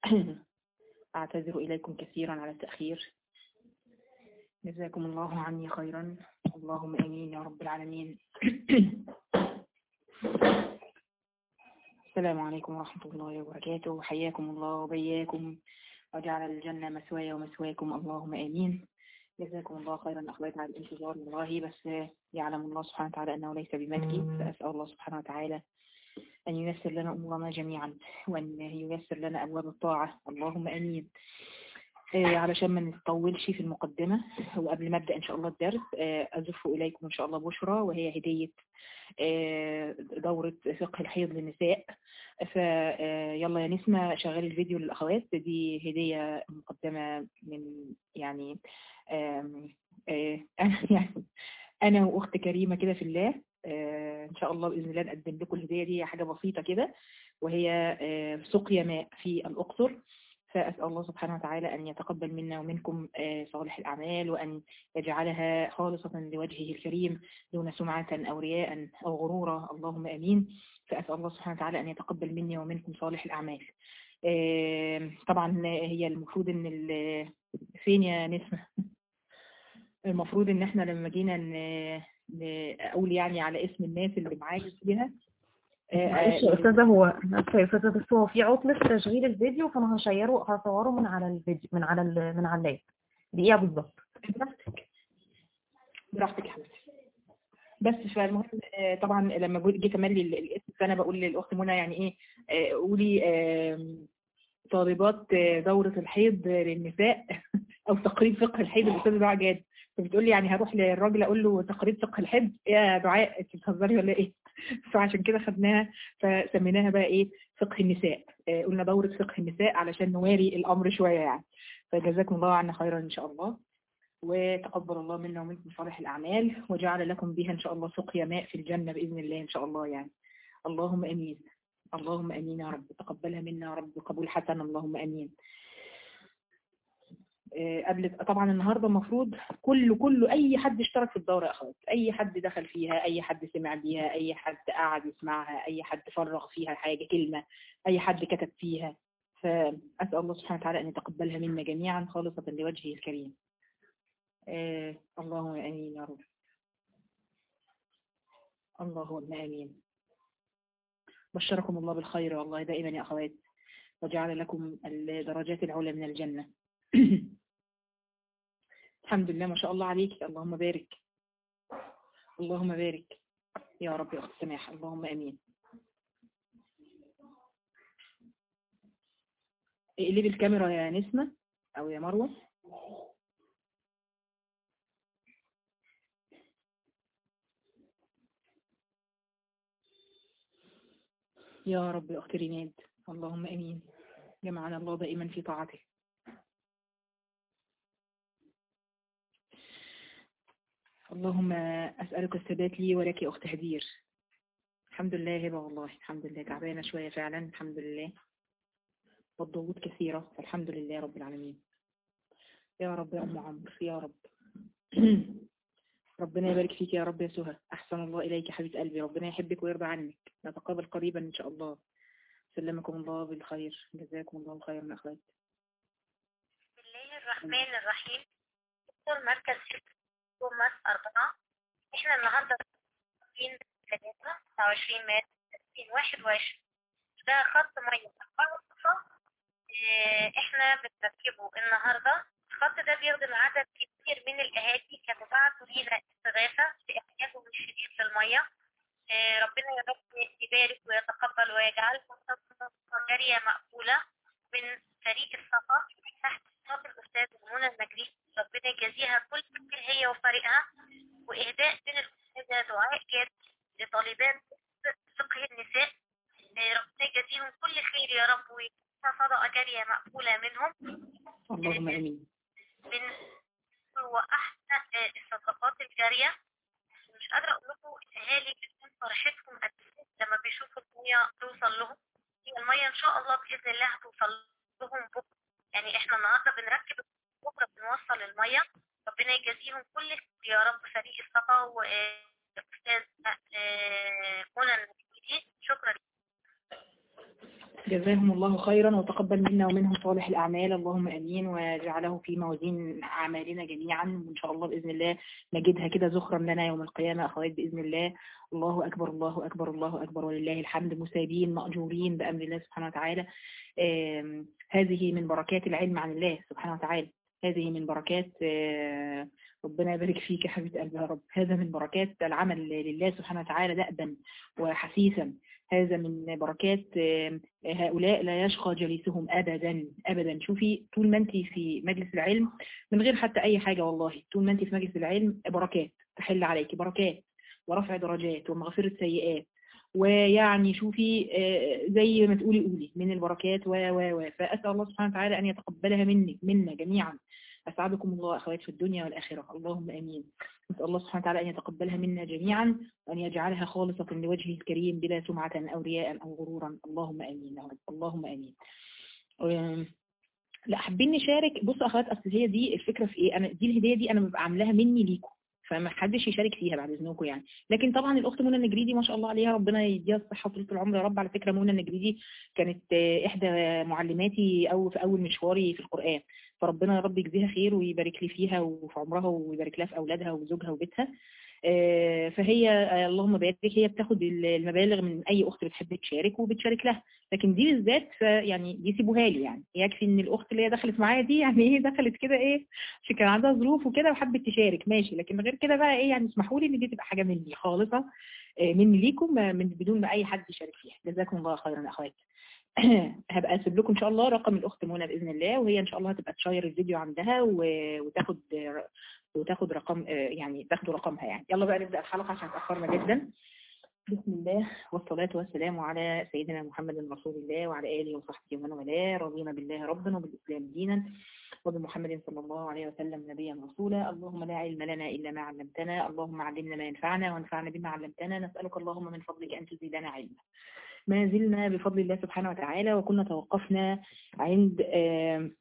أعتذر إليكم كثيرا على التأخير جزاكم الله عني خيرا اللهم آمين يا رب العالمين السلام عليكم ورحمة الله وبركاته حياكم الله وبياكم وجعل الجنة مثواي ومثواكم اللهم آمين جزاكم الله خيرا أخوات على الانتظار والله بس يعلم الله سبحانه وتعالى أنه ليس بملكي فأسأل الله سبحانه وتعالى أن ييسر لنا أمورنا جميعا وأن ييسر لنا أبواب الطاعة اللهم آمين آه علشان ما نطولش في المقدمة وقبل ما أبدأ إن شاء الله الدرس آه أزف إليكم إن شاء الله بشرى وهي هدية آه دورة فقه الحيض للنساء فيلا يا نسمة شغال الفيديو للأخوات دي هدية مقدمة من يعني أنا يعني أنا وأخت كريمة كده في الله ان شاء الله باذن الله نقدم لكم الهديه دي حاجه بسيطه كده وهي سقيا ماء في الاقصر فاسال الله سبحانه وتعالى ان يتقبل منا ومنكم صالح الاعمال وان يجعلها خالصه لوجهه الكريم دون سمعه او رياء او غرورا اللهم امين فاسال الله سبحانه وتعالى ان يتقبل مني ومنكم صالح الاعمال طبعا هي المفروض ان فين يا نسمه المفروض ان احنا لما جينا اقول يعني على اسم الناس اللي معايا فيها معلش يا استاذه هو اسفه يا استاذه بس هو في عطل في تشغيل الفيديو فانا هشيره هصوره من على الفيديو من على من على اللاب دقيقه بالظبط براحتك براحتك يا حبيبتي بس فالمهم طبعا لما جيت املي الاسم فانا بقول للاخت منى يعني ايه قولي طالبات دورة الحيض للنساء او تقريب فقه الحيض الاستاذ دعاء جاد فبتقول لي يعني هروح للراجل اقول له تقريب فقه الحيض يا دعاء انت بتهزري ولا ايه فعشان كده خدناها فسميناها بقى ايه فقه النساء قلنا دورة فقه النساء علشان نواري الامر شوية يعني فجزاكم الله عنا خيرا ان شاء الله وتقبل الله منا ومنكم صالح الاعمال وجعل لكم بها ان شاء الله سقيا ماء في الجنة باذن الله ان شاء الله يعني اللهم امين اللهم امين يا رب تقبلها منا يا رب قبول حسن اللهم امين قبل طبعا النهارده المفروض كل كل اي حد اشترك في الدوره يا اخوات اي حد دخل فيها اي حد سمع بيها اي حد قعد يسمعها اي حد فرغ فيها حاجه كلمه اي حد كتب فيها فاسال الله سبحانه وتعالى ان يتقبلها منا جميعا خالصه لوجهه الكريم آه اللهم امين يا رب اللهم امين بشركم الله بالخير والله دائما يا اخوات وجعل لكم الدرجات العلى من الجنه الحمد لله ما شاء الله عليك اللهم بارك اللهم بارك يا رب يا أخت سماح اللهم أمين اقلبي الكاميرا يا نسمة أو يا مروة يا رب يا أخت ريناد اللهم أمين جمعنا الله دائما في طاعته اللهم أسألك الثبات لي ولك أخت هدير الحمد لله هبة والله الحمد لله تعبانة شوية فعلا الحمد لله والضغوط كثيرة فالحمد لله رب العالمين يا رب يا أم عمرو يا رب ربنا يبارك فيك يا رب يا سهى أحسن الله إليك يا حبيبة قلبي ربنا يحبك ويرضى عنك نتقابل قريبا إن شاء الله سلمكم الله بالخير جزاكم الله خيرا من أخوات بسم الله الرحمن الرحيم دكتور مركز مارس أربعة إحنا النهاردة 20 3 29 مارس 2021 ده خط مية إحنا بنركبه النهاردة الخط ده بيخدم عدد كبير من الأهالي كانوا بعتوا لينا استغاثة في احتياجهم الشديد للمية ربنا يا رب يبارك ويتقبل ويجعلكم صدقة جارية مقبولة من فريق الصفا تحت صوت الأستاذ منى المجري ربنا يجازيها كل خير هي وفريقها وإهداء من الأستاذة دعاء جاد لطالبات فقه النساء ربنا يجازيهم كل خير يا رب ويجعلها صدقة جارية مقبولة منهم اللهم امين من هو أحسن الصدقات الجارية مش قادرة أقول لكم الأهالي بتكون فرحتهم قد لما بيشوفوا المية توصل لهم هي المية إن شاء الله بإذن الله هتوصل لهم بكرة يعني إحنا النهاردة بنركب بكرة بنوصل المية ربنا يجازيهم كل خير يا رب فريق الصفا والأستاذ منى المجيدي شكرا جزاهم الله خيرا وتقبل منا ومنهم صالح الأعمال اللهم أمين وجعله في موازين أعمالنا جميعا وإن شاء الله بإذن الله نجدها كده زخرا لنا يوم القيامة أخوات بإذن الله الله أكبر الله أكبر الله أكبر ولله الحمد مسابين مأجورين بأمر الله سبحانه وتعالى آم، هذه من بركات العلم عن الله سبحانه وتعالى هذه من بركات آه، ربنا يبارك فيك يا حبيبة قلبي يا رب هذا من بركات العمل لله سبحانه وتعالى دأبا وحسيسا هذا من بركات آه، هؤلاء لا يشقى جليسهم أبدا أبدا شوفي طول ما أنت في مجلس العلم من غير حتى أي حاجة والله طول ما أنت في مجلس العلم بركات تحل عليك بركات ورفع درجات ومغفرة سيئات ويعني شوفي آه، زي ما تقولي قولي من البركات و و و فأسأل الله سبحانه وتعالى أن يتقبلها منك منا جميعا أسعدكم الله أخوات في الدنيا والآخرة اللهم آمين نسأل الله سبحانه وتعالى أن يتقبلها منا جميعا وأن يجعلها خالصة لوجهه الكريم بلا سمعة أو رياء أو غرورا اللهم آمين يا رب اللهم آمين أم، لا حابين نشارك بصوا اخوات اصل هي دي الفكره في ايه انا دي الهديه دي انا ببقى عاملاها مني ليكم فما حدش يشارك فيها بعد اذنكم يعني لكن طبعا الاخت منى النجريدي ما شاء الله عليها ربنا يديها الصحه وطولة العمر يا رب على فكره منى النجريدي كانت آه، احدى معلماتي او في اول مشواري في القران فربنا يا رب يجزيها خير ويبارك لي فيها وفي عمرها ويبارك لها في اولادها وزوجها وبيتها آه، فهي آه، اللهم بارك هي بتاخد المبالغ من اي اخت بتحب تشارك وبتشارك لها لكن دي بالذات ف- يعني دي سيبوها لي يعني يكفي ان الاخت اللي هي دخلت معايا دي يعني ايه دخلت كده ايه عشان كان عندها ظروف وكده وحبت تشارك ماشي لكن غير كده بقى ايه يعني اسمحوا لي ان دي تبقى حاجه مني خالصه آه، مني ليكم آه، من بدون ما اي حد يشارك فيها جزاكم الله خيرا يا اخوات هبقى اسيب لكم ان شاء الله رقم الاخت منى باذن الله وهي ان شاء الله هتبقى تشير الفيديو عندها و- وتاخد وتاخد رقم آه، يعني تاخدوا رقمها يعني يلا بقى نبدا الحلقه عشان اتاخرنا جدا بسم الله والصلاة والسلام على سيدنا محمد رسول الله وعلى آله وصحبه ومن والاه رضينا بالله ربا وبالإسلام دينا وبمحمد صلى الله عليه وسلم نبيا رسولا اللهم لا علم لنا إلا ما علمتنا اللهم علمنا ما ينفعنا وانفعنا بما علمتنا نسألك اللهم من فضلك أن تزيدنا علما ما زلنا بفضل الله سبحانه وتعالى وكنا توقفنا عند آم،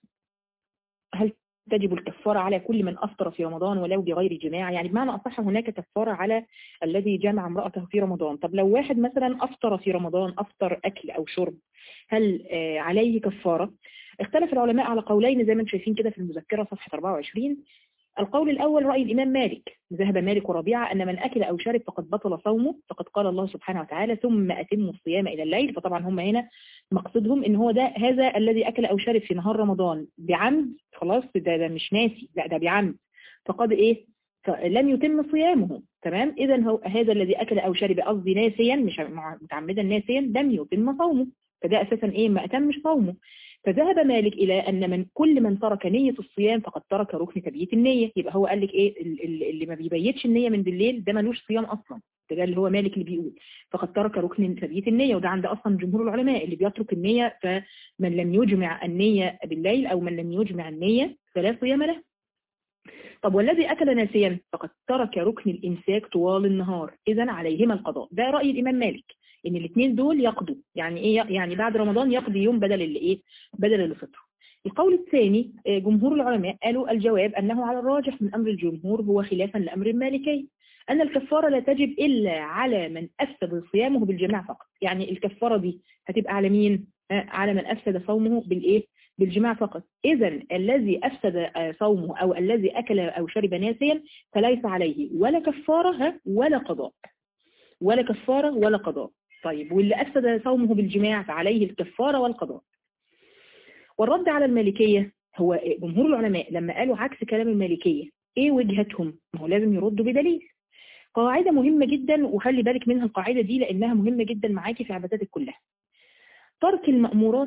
هل تجب الكفارة على كل من أفطر في رمضان ولو بغير جماع يعني بمعنى أصح هناك كفارة على الذي جمع امرأته في رمضان طب لو واحد مثلا أفطر في رمضان أفطر أكل أو شرب هل آه، عليه كفارة اختلف العلماء على قولين زي ما انتم شايفين كده في المذكرة صفحة 24 القول الأول رأي الإمام مالك ذهب مالك وربيعة أن من أكل أو شرب فقد بطل صومه فقد قال الله سبحانه وتعالى ثم أتموا الصيام إلى الليل فطبعا هم هنا مقصدهم ان هو ده هذا الذي اكل او شرب في نهار رمضان بعمد خلاص ده, ده مش ناسي لا ده بعمد فقد ايه لم يتم صيامه تمام اذا هو هذا الذي اكل او شرب قصدي ناسيا مش مع- متعمدا ناسيا لم يتم صومه فده اساسا ايه ما اتمش صومه فذهب مالك الى ان من كل من ترك نية الصيام فقد ترك ركن تبييت النية يبقى هو قال لك ايه ال- ال- اللي ما بيبيتش النية من بالليل ده ملوش صيام اصلا ده اللي هو مالك اللي بيقول فقد ترك ركن تبييت النية وده عند اصلا جمهور العلماء اللي بيترك النية فمن لم يجمع النية بالليل او من لم يجمع النية فلا صيام له طب والذي اكل ناسيا فقد ترك ركن الامساك طوال النهار اذا عليهما القضاء ده راي الامام مالك ان الاثنين دول يقضوا يعني ايه يعني بعد رمضان يقضي يوم بدل اللي ايه بدل اللي فطره القول الثاني آه، جمهور العلماء قالوا الجواب انه على الراجح من امر الجمهور هو خلافا لامر المالكي أن الكفارة لا تجب إلا على من أفسد صيامه بالجماع فقط يعني الكفارة دي هتبقى على مين؟ آه، على من أفسد صومه بالإيه؟ بالجماع فقط إذا الذي أفسد آه، صومه أو الذي أكل أو شرب ناسيا فليس عليه ولا كفارة ها، ولا قضاء ولا كفارة ولا قضاء طيب واللي أفسد صومه بالجماع فعليه الكفارة والقضاء والرد على المالكية هو جمهور العلماء لما قالوا عكس كلام المالكية ايه وجهتهم؟ ما هو لازم يردوا بدليل قاعدة مهمة جدا وخلي بالك منها القاعدة دي لأنها مهمة جدا معاكي في عباداتك كلها ترك المأمورات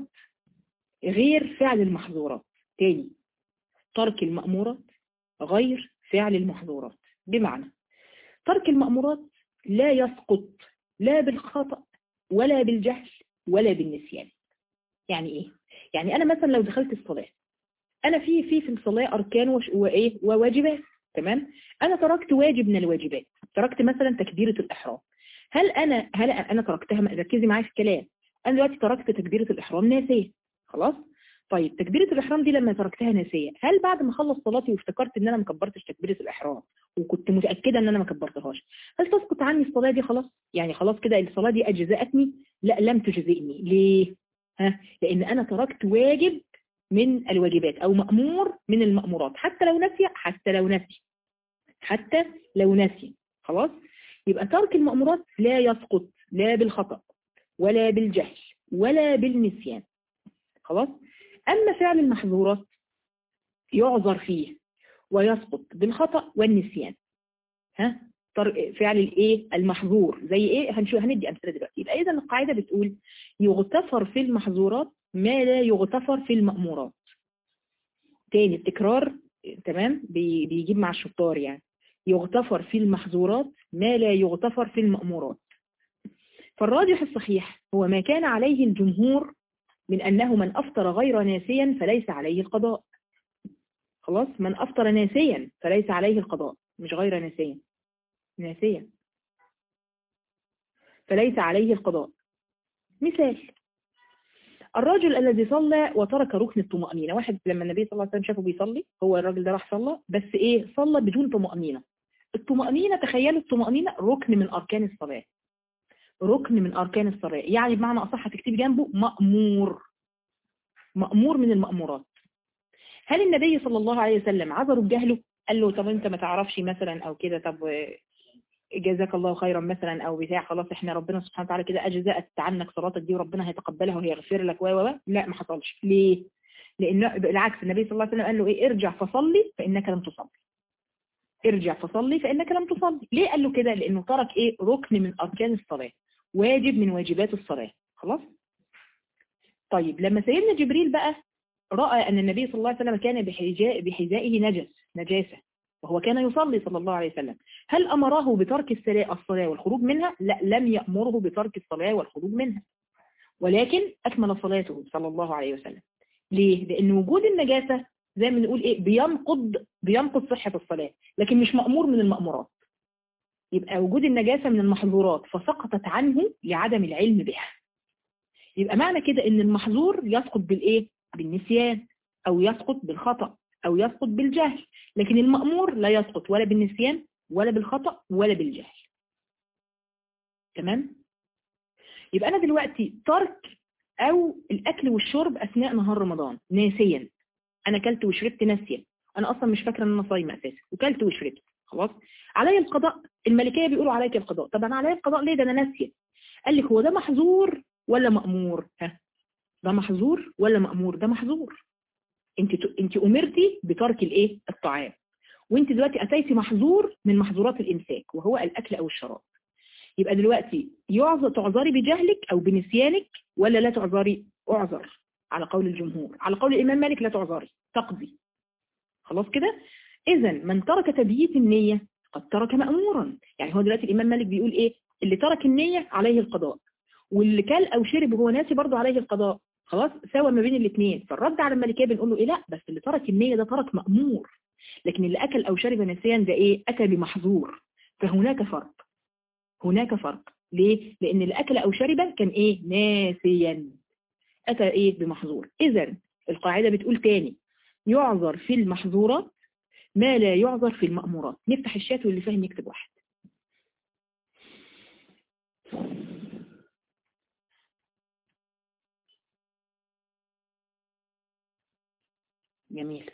غير فعل المحظورات تاني ترك المأمورات غير فعل المحظورات بمعنى ترك المأمورات لا يسقط لا بالخطأ ولا بالجهل ولا بالنسيان يعني ايه يعني انا مثلا لو دخلت الصلاة انا في في في الصلاة اركان وش- وايه وواجبات تمام انا تركت واجب من الواجبات تركت مثلا تكبيرة الاحرام هل انا هل انا تركتها ركزي معايا في الكلام انا دلوقتي تركت تكبيرة الاحرام ناسية خلاص طيب تكبيرة الإحرام دي لما تركتها ناسية هل بعد ما أخلص صلاتي وافتكرت إن أنا ما كبرتش تكبيرة الإحرام وكنت متأكدة إن أنا ما كبرتهاش هل تسقط عني الصلاة دي خلاص يعني خلاص كده الصلاة دي أجزأتني لا لم تجزئني ليه ها لان انا تركت واجب من الواجبات او مأمور من المأمورات حتى لو نسي حتى لو نسي حتى لو نسي خلاص يبقى ترك المأمورات لا يسقط لا بالخطأ ولا بالجهل ولا بالنسيان خلاص أما فعل المحظورات يعذر فيه ويسقط بالخطأ والنسيان ها فعل الايه المحظور زي ايه هنشوف هندي امثله دلوقتي يبقى اذا القاعده بتقول يغتفر في المحظورات ما لا يغتفر في المأمورات تاني التكرار تمام بيجيب مع الشطار يعني يغتفر في المحظورات ما لا يغتفر في المأمورات فالراجح الصحيح هو ما كان عليه الجمهور من أنه من أفطر غير ناسيا فليس عليه القضاء خلاص من أفطر ناسيا فليس عليه القضاء مش غير ناسيا ناسيا فليس عليه القضاء مثال الرجل الذي صلى وترك ركن الطمأنينة واحد لما النبي صلى الله عليه وسلم شافه بيصلي هو الراجل ده راح صلى بس ايه صلى بدون طمأنينة الطمأنينة تخيلوا الطمأنينة ركن من أركان الصلاة ركن من أركان الصلاة يعني بمعنى أصح تكتبي جنبه مأمور مأمور من المأمورات هل النبي صلى الله عليه وسلم عذره بجهله قال له طب انت ما تعرفش مثلا او كده طب جزاك الله خيرا مثلا او بتاع خلاص احنا ربنا سبحانه وتعالى كده اجزاءت عنك صلاتك دي وربنا هيتقبلها وهيغفر لك و و لا ما حصلش ليه لان بالعكس النبي صلى الله عليه وسلم قال له ايه ارجع فصلي فانك لم تصلي ارجع فصلي فانك لم تصلي ليه قال له كده لانه ترك ايه ركن من اركان الصلاه واجب من واجبات الصلاه خلاص طيب لما سيدنا جبريل بقى راى ان النبي صلى الله عليه وسلم كان بحجاء بحذائه نجس نجاسه وهو كان يصلي صلى الله عليه وسلم هل أمره بترك الصلاة الصلاة والخروج منها؟ لا لم يأمره بترك الصلاة والخروج منها ولكن أكمل صلاته صلى الله عليه وسلم ليه؟ لأن وجود النجاسة زي ما نقول إيه بينقض بينقض صحة الصلاة لكن مش مأمور من المأمورات يبقى وجود النجاسة من المحظورات فسقطت عنه لعدم العلم بها يبقى معنى كده ان المحظور يسقط بالايه بالنسيان او يسقط بالخطأ او يسقط بالجهل لكن المأمور لا يسقط ولا بالنسيان ولا بالخطأ ولا بالجهل تمام يبقى انا دلوقتي ترك او الاكل والشرب اثناء نهار رمضان ناسيا انا اكلت وشربت ناسيا انا اصلا مش فاكره ان انا صايمه اساسا وكلت وشربت خلاص عليا القضاء الملكيه بيقولوا عليك القضاء طب انا عليا القضاء ليه ده انا ناسيه قال لك هو ده محظور ولا مأمور ها ده محظور ولا مأمور ده محظور انت انت امرتي بترك الايه الطعام وانت دلوقتي اتيتي محظور من محظورات الامساك وهو الاكل او الشراب يبقى دلوقتي يعذر تعذري بجهلك او بنسيانك ولا لا تعذري اعذر على قول الجمهور على قول الامام مالك لا تعذري تقضي خلاص كده اذا من ترك تبييت النية قد ترك مأمورا يعني هو دلوقتي الامام مالك بيقول ايه اللي ترك النية عليه القضاء واللي كل او شرب وهو ناسي برضه عليه القضاء خلاص سوى ما بين الاثنين فالرد على الملكيه بنقول له ايه لا بس اللي ترك النية ده ترك مأمور لكن اللي اكل او شرب نسيا ده ايه اتى بمحظور فهناك فرق هناك فرق ليه لان اللي اكل او شرب كان ايه ناسيا اتى ايه بمحظور اذا القاعده بتقول تاني يعذر في المحظورات ما لا يعذر في المأمورات نفتح الشات واللي فاهم يكتب واحد جميل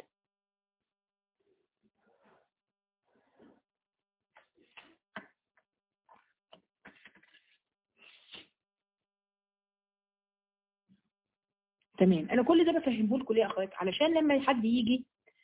تمام انا كل ده بفهمه لكم ليه يا اخوات علشان لما حد يجي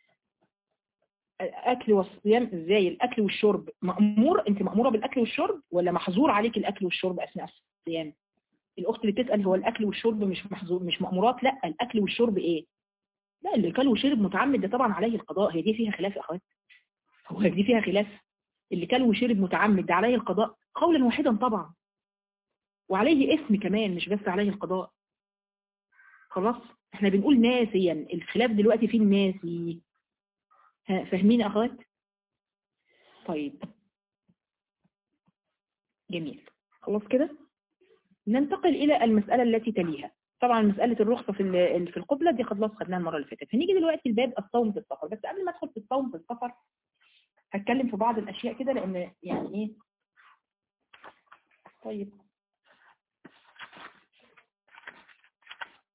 الاكل والصيام ازاي الاكل والشرب مأمور انت مأموره بالاكل والشرب ولا محظور عليك الاكل والشرب اثناء الصيام الاخت اللي بتسال هو الاكل والشرب مش محظور مش مأمورات لا الاكل والشرب ايه لا اللي كل وشرب متعمد ده طبعا عليه القضاء هي دي فيها خلاف يا اخوات هو دي فيها خلاف اللي كل وشرب متعمد ده عليه القضاء قولا واحدا طبعا وعليه اسم كمان مش بس عليه القضاء خلاص احنا بنقول ناسيا الخلاف دلوقتي في الناسي فاهمين يا اخوات طيب جميل خلاص كده ننتقل الى المسألة التي تليها طبعا مسألة الرخصة في في القبلة دي خلاص خدناها المرة اللي فاتت هنيجي دلوقتي لباب الصوم في السفر بس قبل ما ادخل في الصوم في السفر هتكلم في بعض الاشياء كده لان يعني ايه طيب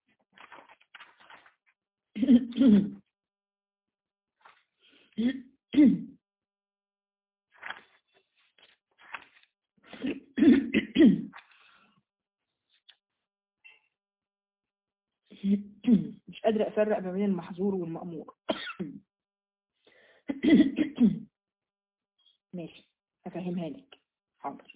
مش قادرة أفرق ما بين المحظور والمأمور ماشي هفهمها لك حاضر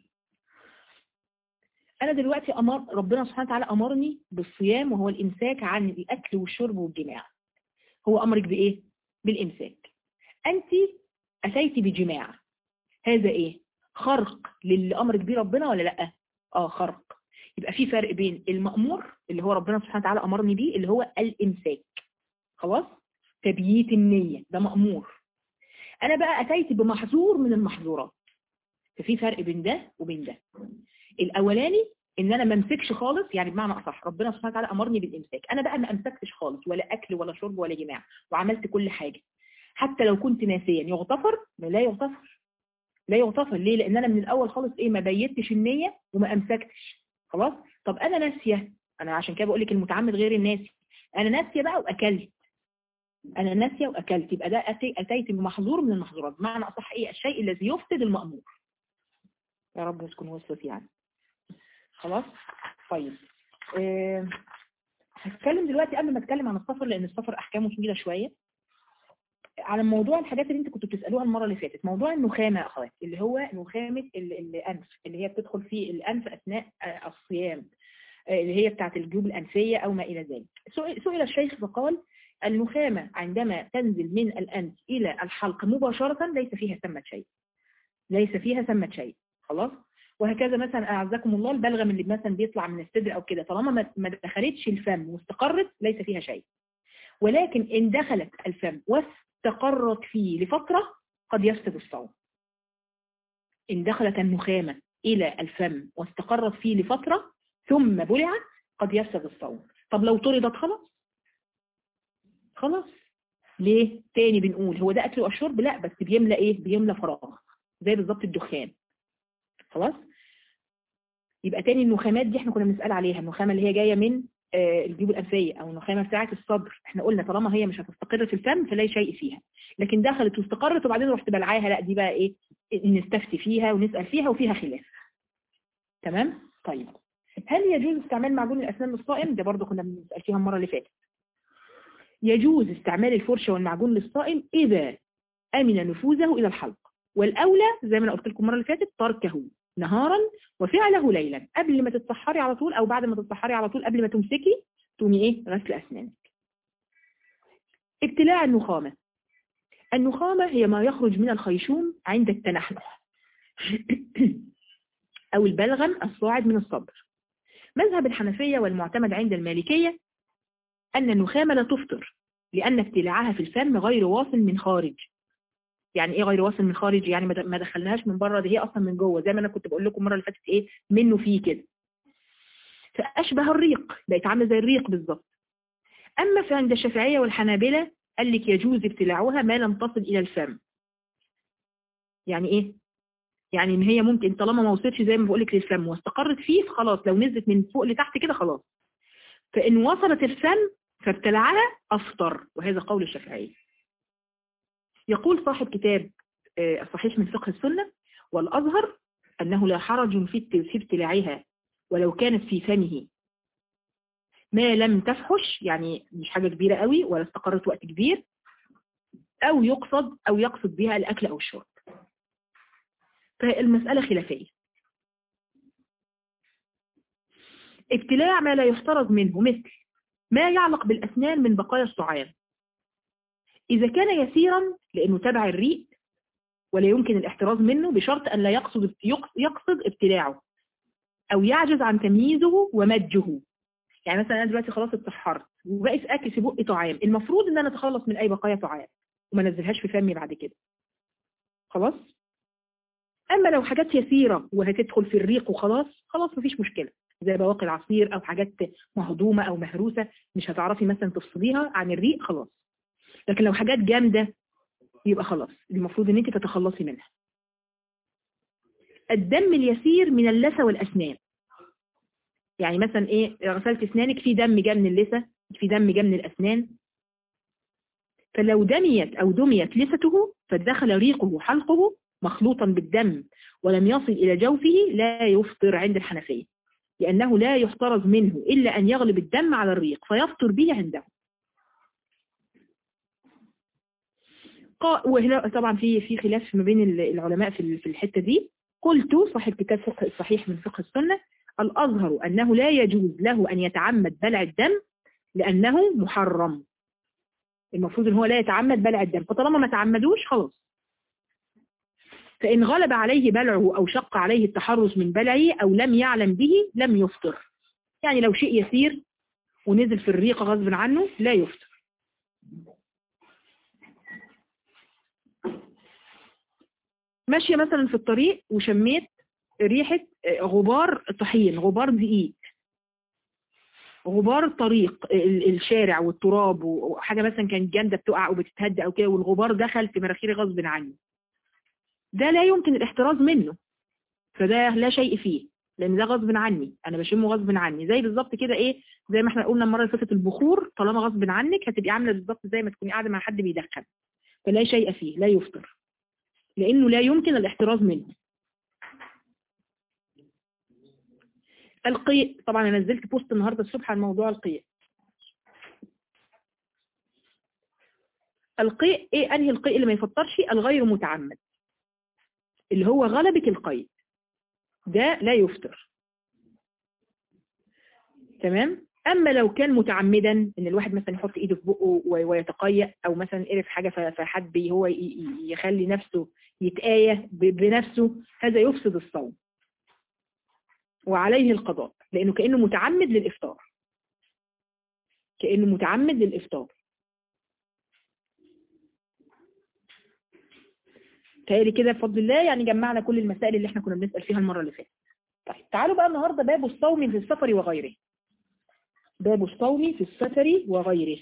أنا دلوقتي أمر ربنا سبحانه وتعالى أمرني بالصيام وهو الإمساك عن الأكل والشرب والجماع هو أمرك بإيه؟ بالإمساك أنت أتيت بجماع هذا إيه؟ خرق للي أمرك بيه ربنا ولا لأ؟ آه خرق يبقى في فرق بين المأمور اللي هو ربنا سبحانه وتعالى أمرني بيه اللي هو الإمساك خلاص؟ تبييت النية ده مأمور أنا بقى أتيت بمحظور من المحظورات ففي فرق بين ده وبين ده الأولاني إن أنا ما امسكش خالص يعني بمعنى أصح ربنا سبحانه وتعالى أمرني بالإمساك أنا بقى ما أمسكتش خالص ولا أكل ولا شرب ولا جماع وعملت كل حاجة حتى لو كنت ناسيا يغتفر لا يغتفر لا يغتفر ليه لأن أنا من الأول خالص إيه ما بيتش النية وما أمسكتش خلاص طب أنا ناسية أنا عشان كده بقول لك المتعمد غير الناسي أنا ناسية بقى وأكلت أنا ناسية وأكلت يبقى ده أتي أتيت بمحظور من المحظورات بمعنى أصح إيه الشيء الذي يفسد المأمور يا رب تكون وصلت يعني خلاص طيب أه هتكلم دلوقتي قبل ما اتكلم عن السفر لان السفر احكامه طويله شويه على موضوع الحاجات اللي انت كنتوا بتسالوها المره اللي فاتت موضوع النخامه يا اخوات اللي هو نخامه الانف اللي هي بتدخل في الانف اثناء الصيام اللي هي بتاعه الجيوب الانفيه او ما الى ذلك سئل الشيخ فقال النخامه عندما تنزل من الانف الى الحلق مباشره ليس فيها ثمه شيء ليس فيها ثمه شيء خلاص وهكذا مثلا اعزكم الله البلغم اللي مثلا بيطلع من الصدر او كده طالما ما دخلتش الفم واستقرت ليس فيها شيء ولكن ان دخلت الفم واستقرت فيه لفترة قد يفسد الصوم ان دخلت النخامة الى الفم واستقرت فيه لفترة ثم بلعت قد يفسد الصوم طب لو طردت خلاص خلاص ليه تاني بنقول هو ده اكل والشرب لا بس بيملى ايه بيملى فراغ زي بالظبط الدخان خلاص يبقى تاني النخامات دي احنا كنا بنسأل عليها النخامة اللي هي جاية من آه الجيوب الأنفية أو النخامة بتاعة الصدر احنا قلنا طالما هي مش هتستقر في الفم فلا شيء فيها لكن دخلت واستقرت وبعدين رحت بلعاها لا دي بقى ايه نستفتي فيها ونسأل فيها وفيها خلاف تمام طيب هل يجوز استعمال معجون الأسنان للصائم ده برضو كنا بنسأل فيها المرة اللي فاتت يجوز استعمال الفرشة والمعجون للصائم إذا أمن نفوذه إلى الحلق والأولى زي ما أنا قلت لكم المرة اللي فاتت تركه نهارا وفعله ليلا قبل ما تتسحري على طول او بعد ما تتسحري على طول قبل ما تمسكي تقومي ايه غسل اسنانك ابتلاع النخامة النخامة هي ما يخرج من الخيشوم عند التنحنح او البلغم الصاعد من الصدر مذهب الحنفية والمعتمد عند المالكية ان النخامة لا تفطر لان ابتلاعها في الفم غير واصل من خارج يعني ايه غير واصل من خارج يعني ما دخلناهاش من بره دي هي اصلا من جوه زي ما انا كنت بقول لكم المره اللي فاتت ايه منه فيه كده فاشبه الريق بقت عامله زي الريق بالظبط اما في عند الشافعيه والحنابلة قال لك يجوز ابتلاعها ما لم تصل الى الفم يعني ايه يعني ان هي ممكن طالما ما وصلتش زي ما بقول لك للفم واستقرت فيه خلاص لو نزلت من فوق لتحت كده خلاص فان وصلت الفم فابتلعها افطر وهذا قول الشافعيه يقول صاحب كتاب الصحيح من فقه السنة والأظهر أنه لا حرج في ابتلاعها ولو كانت في فمه ما لم تفحش يعني مش حاجة كبيرة قوي ولا استقرت وقت كبير أو يقصد أو يقصد بها الأكل أو الشرب فالمسألة خلافية ابتلاع ما لا يحترز منه مثل ما يعلق بالأسنان من بقايا الصعام إذا كان يسيرا لأنه تبع الريق ولا يمكن الاحتراز منه بشرط أن لا يقصد يقصد ابتلاعه أو يعجز عن تمييزه ومجه يعني مثلا أنا دلوقتي خلاص اتسحرت وبقيت في أكل في بقي طعام المفروض أن أنا أتخلص من أي بقايا طعام وما نزلهاش في فمي بعد كده خلاص أما لو حاجات يسيرة وهتدخل في الريق وخلاص خلاص مفيش مشكلة زي بواقي العصير أو حاجات مهضومة أو مهروسة مش هتعرفي مثلا تفصليها عن الريق خلاص لكن لو حاجات جامدة يبقى خلاص المفروض ان انت تتخلصي منها الدم اليسير من اللثة والأسنان يعني مثلا ايه غسلت اسنانك في دم جاء من اللثة في دم جاء من الأسنان فلو دميت أو دميت لسته فدخل ريقه حلقه مخلوطا بالدم ولم يصل إلى جوفه لا يفطر عند الحنفية لأنه لا يحترز منه إلا أن يغلب الدم على الريق فيفطر به عنده وهنا طبعا في في خلاف ما بين العلماء في في الحتة دي قلت صاحب كتاب فقه الصحيح من فقه السنة الأظهر أنه لا يجوز له أن يتعمد بلع الدم لأنه محرم المفروض ان هو لا يتعمد بلع الدم فطالما ما تعمدوش خلاص فإن غلب عليه بلعه أو شق عليه التحرز من بلعه أو لم يعلم به لم يفطر يعني لو شيء يسير ونزل في الريق غصب عنه لا يفطر ماشية مثلا في الطريق وشميت ريحة غبار طحين غبار دقيق غبار الطريق الشارع والتراب وحاجة مثلا كانت جامدة بتقع او بتتهدى او كده والغبار دخل في مناخيري غصب عني ده لا يمكن الاحتراز منه فده لا شيء فيه لان ده غصب عني انا بشمه غصب عني زي بالظبط كده ايه زي ما احنا قلنا المره اللي فاتت البخور طالما غصب عنك هتبقي عامله بالظبط زي ما تكوني قاعده مع حد بيدخن فلا شيء فيه لا يفطر لانه لا يمكن الاحتراز منه القيء طبعا انا نزلت بوست النهارده الصبح عن موضوع القيء القيء ايه انهي القيء اللي ما يفطرش الغير متعمد اللي هو غلبة القيء ده لا يفطر تمام اما لو كان متعمدا ان الواحد مثلا يحط ايده في بقه ويتقيأ او مثلا قرف حاجه فحد هو يخلي نفسه يتآية بنفسه هذا يفسد الصوم وعليه القضاء لأنه كأنه متعمد للإفطار كأنه متعمد للإفطار تهيألي كده بفضل الله يعني جمعنا كل المسائل اللي احنا كنا بنسأل فيها المرة اللي فاتت طيب تعالوا بقى النهاردة باب الصوم في السفر وغيره باب الصوم في السفر وغيره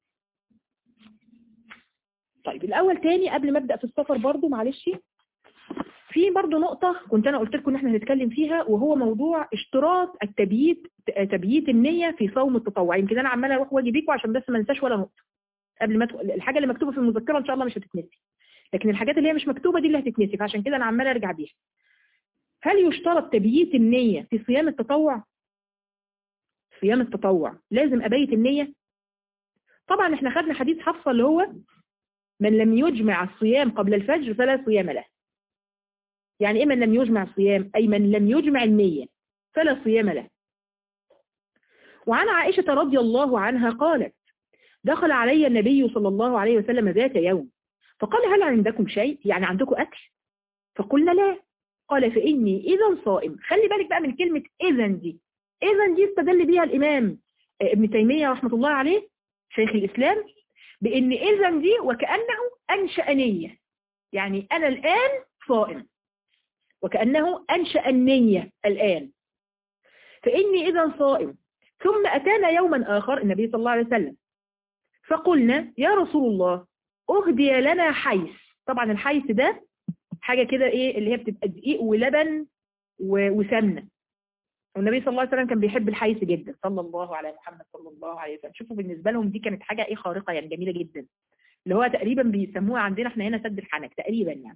طيب الأول تاني قبل ما أبدأ في السفر برضو معلش في برضو نقطة كنت أنا قلت لكم إن احنا هنتكلم فيها وهو موضوع اشتراط التبييت تبييت النية في صوم التطوع يمكن أنا عمالة أروح واجي بيكم عشان بس ما انساش ولا نقطة قبل ما الحاجة اللي مكتوبة في المذكرة إن شاء الله مش هتتنسي لكن الحاجات اللي هي مش مكتوبة دي اللي هتتنسي فعشان كده أنا عمالة أرجع بيها هل يشترط تبييت النية في صيام التطوع؟ صيام التطوع لازم أبيت النية؟ طبعا احنا خدنا حديث حفصة اللي هو من لم يجمع الصيام قبل الفجر فلا صيام له يعني ايه من لم يجمع الصيام أي من لم يجمع النية فلا صيام له وعن عائشة رضي الله عنها قالت دخل علي النبي صلى الله عليه وسلم ذات يوم فقال هل عندكم شيء يعني عندكم أكل فقلنا لا قال فإني إذا صائم خلي بالك بقى من كلمة إذا دي إذا دي استدل بيها الإمام ابن تيمية رحمة الله عليه شيخ الإسلام بإن إذا دي وكأنه أنشأ نية يعني أنا الآن صائم وكأنه أنشأ النية الآن فإني إذا صائم ثم أتانا يوما آخر النبي صلى الله عليه وسلم فقلنا يا رسول الله أهدي لنا حيث طبعا الحيث ده حاجة كده إيه اللي هي بتبقى دقيق ولبن وسمنة والنبي صلى الله عليه وسلم كان بيحب الحيث جدا صلى الله على محمد صلى الله عليه وسلم شوفوا بالنسبة لهم دي كانت حاجة إيه خارقة يعني جميلة جدا اللي هو تقريبا بيسموها عندنا احنا هنا سد الحنك تقريبا يعني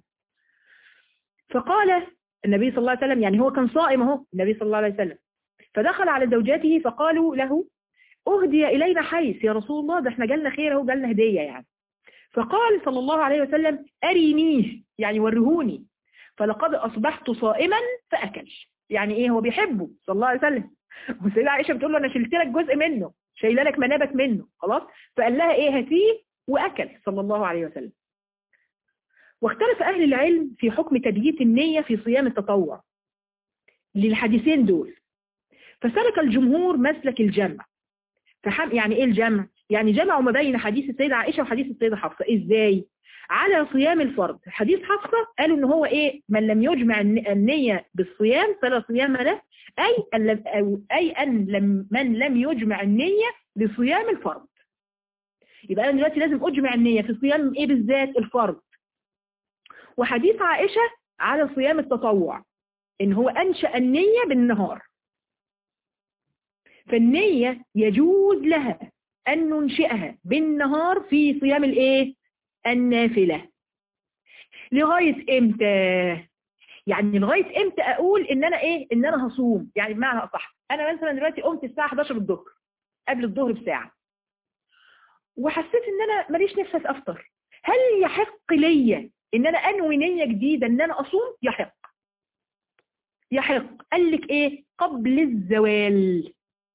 فقال النبي صلى الله عليه وسلم يعني هو كان صائم اهو النبي صلى الله عليه وسلم فدخل على زوجاته فقالوا له أهدي إلينا حيث يا رسول الله ده احنا جالنا خير اهو جالنا هدية يعني فقال صلى الله عليه وسلم أرينيه يعني ورهوني فلقد أصبحت صائما فأكل يعني إيه هو بيحبه صلى الله عليه وسلم والسيدة عائشة بتقول له أنا شلت لك جزء منه شايله لك منابت منه خلاص فقال لها إيه هاتيه وأكل صلى الله عليه وسلم واختلف أهل العلم في حكم تبييت النية في صيام التطوع للحديثين دول فسلك الجمهور مسلك الجمع فحم يعني ايه الجمع يعني جمعوا ما بين حديث السيدة عائشة وحديث السيدة حفصة ازاي على صيام الفرض حديث حفصة قالوا ان هو ايه من لم يجمع النية بالصيام فلا صيام له اي أن لم أو اي ان لم من لم يجمع النية لصيام الفرض يبقى انا دلوقتي لازم اجمع النية في صيام ايه بالذات الفرض وحديث عائشة على صيام التطوع ان هو انشأ النية بالنهار فالنية يجوز لها أن ننشئها بالنهار في صيام الإيه؟ النافلة لغاية إمتى؟ يعني لغاية إمتى أقول إن أنا إيه؟ إن أنا هصوم يعني بمعنى أصح أنا مثلا دلوقتي قمت الساعة 11 الظهر قبل الظهر بساعة وحسيت إن أنا ماليش نفس أفطر هل يحق ليا إن أنا أنوي نية جديدة إن أنا أصوم؟ يحق يحق قال لك إيه؟ قبل الزوال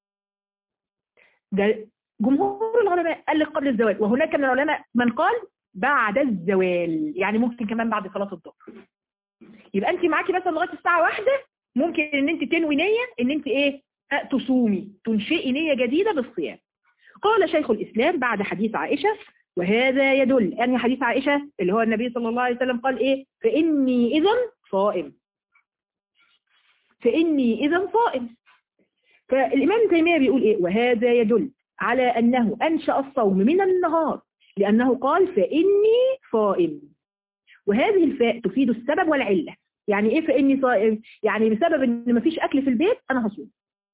ده جمهور العلماء قال لك قبل الزوال وهناك من العلماء من قال بعد الزوال يعني ممكن كمان بعد صلاة الظهر يبقى انت معاكي مثلا لغايه الساعه واحدة ممكن ان انت تنوي نيه ان انت ايه تصومي تنشئي نيه جديده بالصيام قال شيخ الاسلام بعد حديث عائشه وهذا يدل يعني حديث عائشه اللي هو النبي صلى الله عليه وسلم قال ايه فاني اذا صائم فاني اذا صائم فالامام تيميه بيقول ايه وهذا يدل على انه انشا الصوم من النهار لانه قال فاني صائم وهذه الفاء تفيد السبب والعلة يعني ايه فاني صائم يعني بسبب ان مفيش اكل في البيت انا هصوم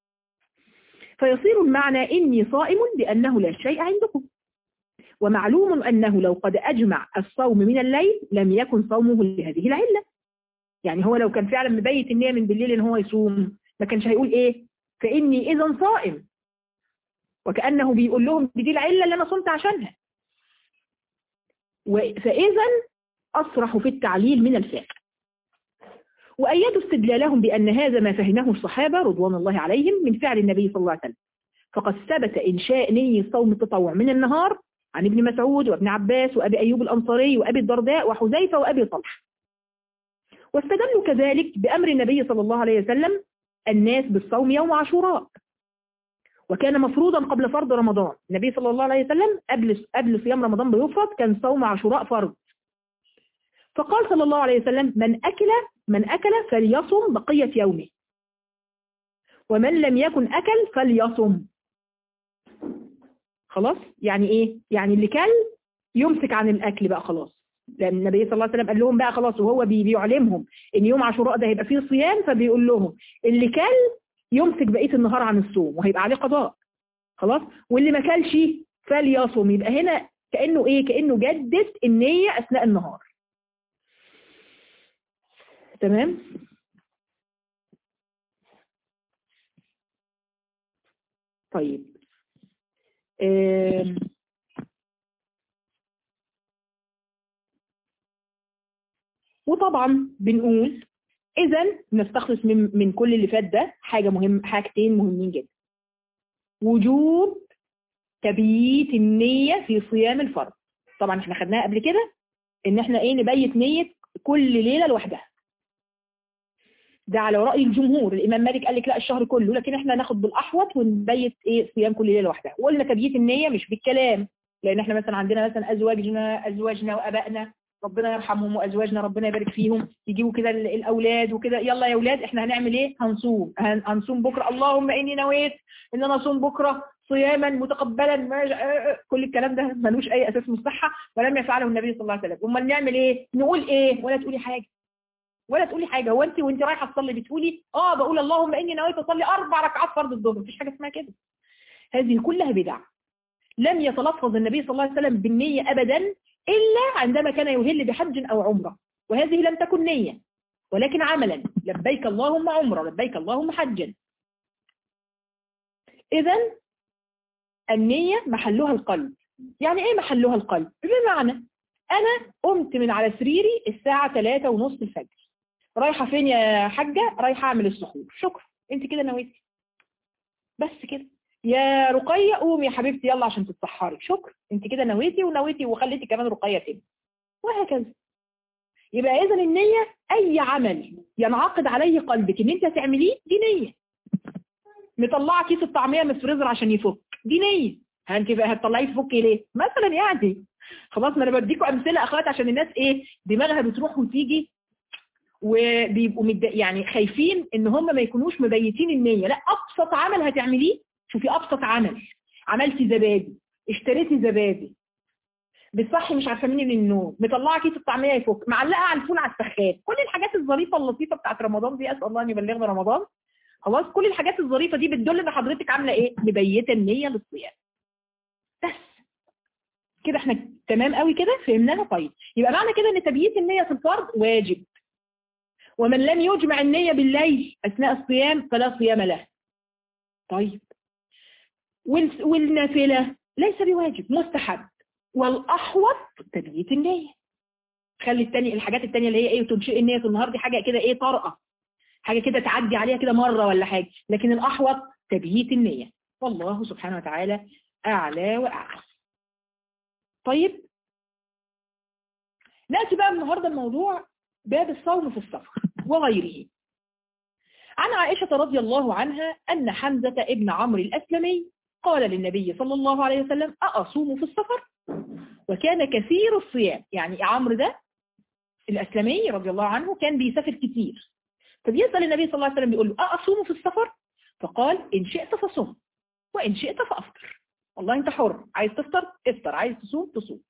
فيصير المعنى اني صائم لانه لا شيء عندكم ومعلوم انه لو قد اجمع الصوم من الليل لم يكن صومه لهذه العلة يعني هو لو كان فعلا مبيت النية من بالليل ان هو يصوم ما كانش هيقول ايه فاني اذا صائم وكأنه بيقول لهم دي العلة اللي انا صمت عشانها فاذا أصرح في التعليل من الفاء وأيدوا استدلالهم بأن هذا ما فهمه الصحابة رضوان الله عليهم من فعل النبي صلى الله عليه وسلم فقد ثبت إنشاء نية صوم التطوع من النهار عن ابن مسعود وابن عباس وأبي أيوب الأنصاري وأبي الدرداء وحذيفة وأبي طلحة واستدلوا كذلك بأمر النبي صلى الله عليه وسلم الناس بالصوم يوم عاشوراء وكان مفروضا قبل فرض رمضان النبي صلى الله عليه وسلم قبل قبل صيام رمضان بيفرض كان صوم عاشوراء فرض فقال صلى الله عليه وسلم من أكل من أكل فليصم بقية يومه ومن لم يكن أكل فليصم خلاص يعني إيه يعني اللي كل يمسك عن الأكل بقى خلاص لأن النبي صلى الله عليه وسلم قال لهم بقى خلاص وهو بيعلمهم إن يوم عاشوراء ده هيبقى فيه صيام فبيقول لهم اللي كل يمسك بقية النهار عن الصوم وهيبقى عليه قضاء خلاص واللي ما كلش فليصم يبقى هنا كأنه إيه كأنه جدد النية أثناء النهار تمام طيب آم. وطبعا بنقول اذا نستخلص من من كل اللي فات ده حاجه مهم حاجتين مهمين جدا وجوب تبييت النيه في صيام الفرض طبعا احنا خدناها قبل كده ان احنا ايه نبيت نيه كل ليله لوحدها ده على رأي الجمهور الإمام مالك قال لك لا الشهر كله لكن احنا ناخد بالأحوط ونبيت ايه صيام كل ليلة لوحدها وقلنا تبييت النية مش بالكلام لأن احنا مثلا عندنا مثلا أزواجنا أزواجنا وأبائنا ربنا يرحمهم وأزواجنا ربنا يبارك فيهم يجيبوا كده الأولاد وكده يلا يا أولاد احنا هنعمل ايه هنصوم هنصوم بكرة اللهم إني نويت إن أنا أصوم بكرة صياما متقبلا كل الكلام ده ملوش أي أساس من الصحة ولم يفعله النبي صلى الله عليه وسلم أمال نعمل ايه نقول ايه ولا تقولي حاجة ولا تقولي حاجة هو انت وانت رايحة تصلي بتقولي اه بقول اللهم اني نويت اصلي اربع ركعات فرض الظهر مفيش حاجة اسمها كده هذه كلها بدع لم يتلفظ النبي صلى الله عليه وسلم بالنية ابدا الا عندما كان يهل بحج او عمرة وهذه لم تكن نية ولكن عملا لبيك اللهم عمرة لبيك اللهم حجا اذا النية محلها القلب يعني ايه محلها القلب بمعنى انا قمت من على سريري الساعة 3 ونص الفجر رايحة فين يا حاجة رايحة اعمل السحور شكرا انت كده نويتي بس كده يا رقية قومي يا حبيبتي يلا عشان تتسحري شكرا انت كده نويتي ونويتي وخليتي كمان رقية تاني وهكذا يبقى اذا النية اي عمل ينعقد عليه قلبك ان انت هتعمليه دي نية مطلعه كيس الطعمية من الفريزر عشان يفك دي نية انت بقى هتطلعيه تفكي ليه مثلا يعني خلاص ما انا بديكم امثله اخوات عشان الناس ايه دماغها بتروح وتيجي وبيبقوا مد... يعني خايفين ان هم ما يكونوش مبيتين النية لا ابسط عمل هتعمليه شوفي ابسط عمل عملتي زبادي اشتريتي زبادي بتصحي مش عارفه مين من النوم مطلعه كيس الطعميه يفك معلقه على الفول على السخان كل الحاجات الظريفه اللطيفه بتاعت رمضان دي اسال الله ان يبلغنا رمضان خلاص كل الحاجات الظريفه دي بتدل ان حضرتك عامله ايه مبيته النيه للصيام بس كده احنا تمام قوي كده فهمناها طيب يبقى معنى كده ان تبييت النية في الفرض واجب ومن لم يجمع النية بالليل أثناء الصيام فلا صيام له طيب والنافلة ليس بواجب مستحب والأحوط تبييت النية خلي التاني الحاجات التانية اللي هي ايه تنشئ النية في النهار دي حاجة كده ايه طارئة حاجة كده تعدي عليها كده مرة ولا حاجة لكن الأحوط تبييت النية والله سبحانه وتعالى أعلى وأعلى طيب نأتي بقى النهاردة الموضوع باب الصوم في السفر وغيره عن عائشة رضي الله عنها أن حمزة ابن عمرو الأسلمي قال للنبي صلى الله عليه وسلم أأصوم في السفر وكان كثير الصيام يعني عمرو ده الأسلمي رضي الله عنه كان بيسافر كتير فبيسأل النبي صلى الله عليه وسلم بيقول له أأصوم في السفر فقال إن شئت فصم وإن شئت فأفطر والله أنت حر عايز تفطر افطر عايز تصوم تصوم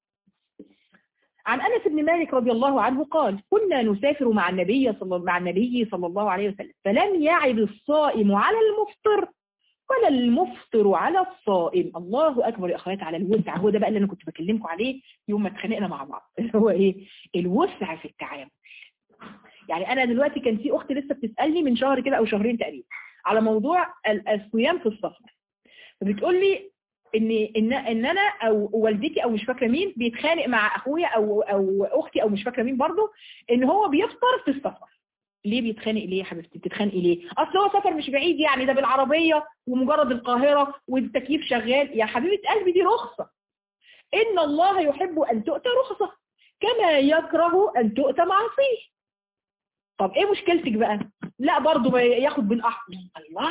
عن أنس بن مالك رضي الله عنه قال كنا نسافر مع النبي صلى مع النبي صلى الله عليه وسلم فلم يعب الصائم على المفطر ولا المفطر على الصائم الله أكبر يا أخوات على الوسع هو ده بقى اللي أنا كنت بكلمكم عليه يوم ما اتخانقنا مع بعض اللي هو إيه الوسع في التعامل يعني أنا دلوقتي كان في أختي لسه بتسألني من شهر كده أو شهرين تقريبا على موضوع الصيام في السفر فبتقول لي ان ان ان انا او والدتي او مش فاكره مين بيتخانق مع اخويا او او اختي او مش فاكره مين برضه ان هو بيفطر في السفر ليه بيتخانق ليه يا حبيبتي بتتخانقي ليه اصل هو سفر مش بعيد يعني ده بالعربيه ومجرد القاهره والتكييف شغال يا حبيبه قلبي دي رخصه ان الله يحب ان تؤتى رخصه كما يكره ان تؤتى معصيه طب ايه مشكلتك بقى لا برضه ياخد بالاحمر الله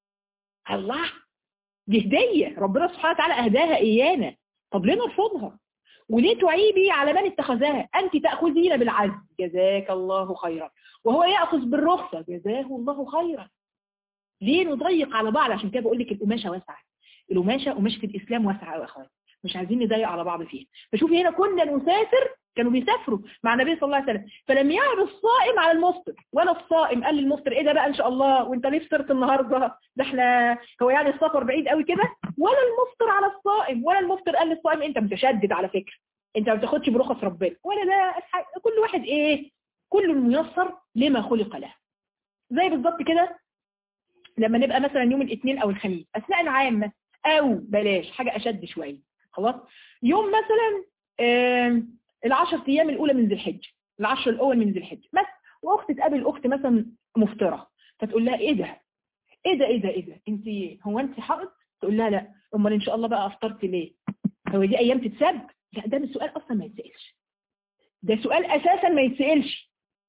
الله دي هدية ربنا سبحانه وتعالى أهداها إيانا طب ليه نرفضها وليه تعيبي على من اتخذها أنت تأخذين بالعزم جزاك الله خيرا وهو يأخذ بالرخصة جزاه الله خيرا ليه نضيق على بعض عشان كده بقول لك القماشة واسعة القماشة قماشة الإسلام واسعة يا أخوات مش عايزين نضيق على بعض فيها فشوفي هنا كنا نسافر كانوا بيسافروا مع النبي صلى الله عليه وسلم فلم يعب الصائم على المفطر ولا الصائم قال للمفطر ايه ده بقى ان شاء الله وانت ليه فطرت النهارده ده احنا هو يعني السفر بعيد قوي كده ولا المفطر على الصائم ولا المفطر قال للصائم انت متشدد على فكره انت ما بتاخدش برخص ربنا ولا ده كل واحد ايه كل ميسر لما خلق له زي بالظبط كده لما نبقى مثلا يوم الاثنين او الخميس اثناء العام او بلاش حاجه اشد شويه خلاص يوم مثلا آه العشر ايام الاولى من ذي الحجه العشر الاول من ذي الحجه بس واخت تقابل اخت مثلا مفطره فتقول لها ايه ده ايه ده ايه ده ايه ده انت هو انت حائض تقول لها لا امال ان شاء الله بقى افطرت ليه هو دي ايام تتساب لا ده السؤال اصلا ما يتسالش ده سؤال اساسا ما يتسالش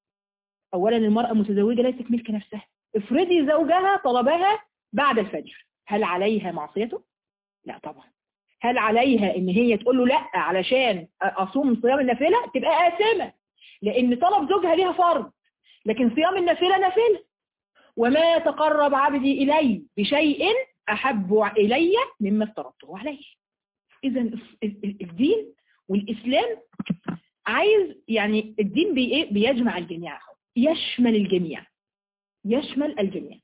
اولا المراه متزوجه ليست ملك نفسها افرضي زوجها طلبها بعد الفجر هل عليها معصيته لا طبعا هل عليها ان هي تقول له لا علشان اصوم صيام النافله تبقى آثمة لان طلب زوجها ليها فرض لكن صيام النافله نافله وما تقرب عبدي الي بشيء احب الي مما افترضته عليه اذا الدين والاسلام عايز يعني الدين بي ايه بيجمع الجميع يشمل الجميع يشمل الجميع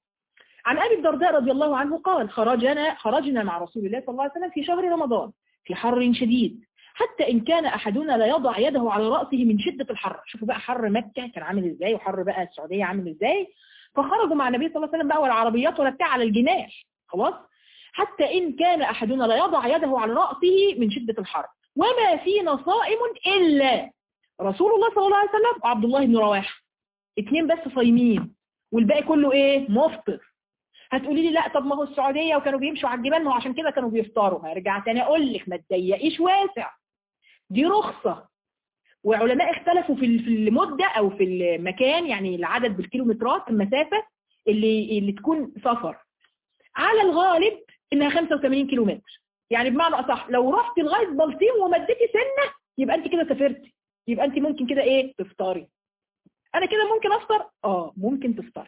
عن أبي الدرداء رضي الله عنه قال خرجنا خرجنا مع رسول الله صلى الله عليه وسلم في شهر رمضان في حر شديد حتى إن كان أحدنا لا يضع يده على رأسه من شدة الحر شوفوا بقى حر مكة كان عامل إزاي وحر بقى السعودية عامل إزاي فخرجوا مع النبي صلى الله عليه وسلم بقى والعربيات ولا بتاع على الجناح خلاص حتى إن كان أحدنا لا يضع يده على رأسه من شدة الحر وما فينا صائم إلا رسول الله صلى الله عليه وسلم وعبد الله بن رواحه اتنين بس صايمين والباقي كله ايه مفطر هتقولي لي لا طب ما هو السعودية وكانوا بيمشوا على الجبال ما هو عشان كده كانوا بيفطروا هرجع تاني اقول لك ما تضيقيش واسع دي رخصة وعلماء اختلفوا في في المدة او في المكان يعني العدد بالكيلومترات المسافة اللي اللي تكون سفر على الغالب انها 85 كيلومتر يعني بمعنى اصح لو رحت لغايه بلطيم ومدتي سنه يبقى انت كده سافرتي يبقى انت ممكن كده ايه تفطري انا كده ممكن افطر اه ممكن تفطري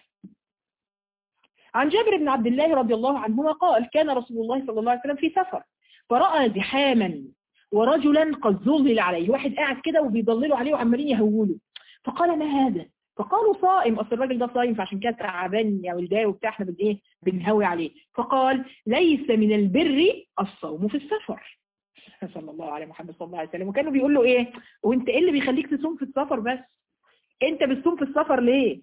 عن جابر بن عبد الله رضي الله عنهما قال كان رسول الله صلى الله عليه وسلم في سفر فرأى زحاما ورجلا قد ظلل عليه واحد قاعد كده وبيضللوا عليه وعمالين يهولوا فقال ما هذا فقالوا صائم اصل الراجل ده صايم فعشان كده تعبان يا ولداه وبتاع احنا بن ايه بنهوي عليه فقال ليس من البر الصوم في السفر صلى الله عليه محمد صلى الله عليه وسلم وكانوا بيقولوا له ايه وانت ايه اللي بيخليك تصوم في السفر بس انت بتصوم في السفر ليه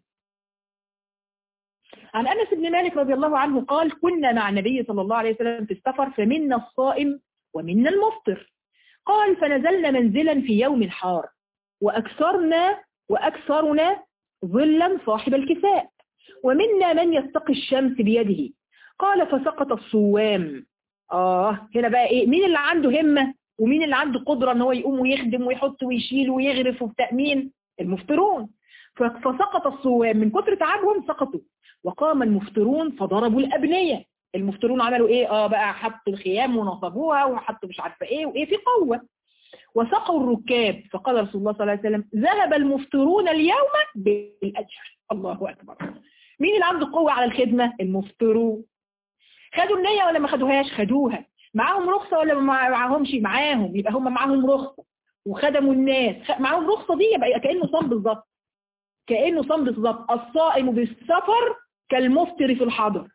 عن انس بن مالك رضي الله عنه قال كنا مع النبي صلى الله عليه وسلم في السفر فمنا الصائم ومنا المفطر قال فنزلنا منزلا في يوم حار واكثرنا واكثرنا ظلا صاحب الكفاء ومنا من يتقي الشمس بيده قال فسقط الصوام اه هنا بقى ايه مين اللي عنده همة ومين اللي عنده قدرة ان هو يقوم ويخدم ويحط ويشيل ويغرف وبتأمين المفترون فسقط الصوام من كتر تعبهم سقطوا وقام المفترون فضربوا الأبنية المفترون عملوا ايه اه بقى حطوا الخيام ونصبوها وحطوا مش عارفه ايه وايه في قوة وسقوا الركاب فقال رسول الله صلى الله عليه وسلم ذهب المفترون اليوم بالأجر الله أكبر مين اللي عنده قوة على الخدمة المفترون خدوا النية ولا ما خدوهاش خدوها معاهم رخصة ولا ما معاهمش معاهم يبقى هم معاهم رخصة وخدموا الناس معاهم رخصة دي يبقى كأنه صام بالظبط كأنه صام بالظبط الصائم بالسفر كالمفطر في الحضر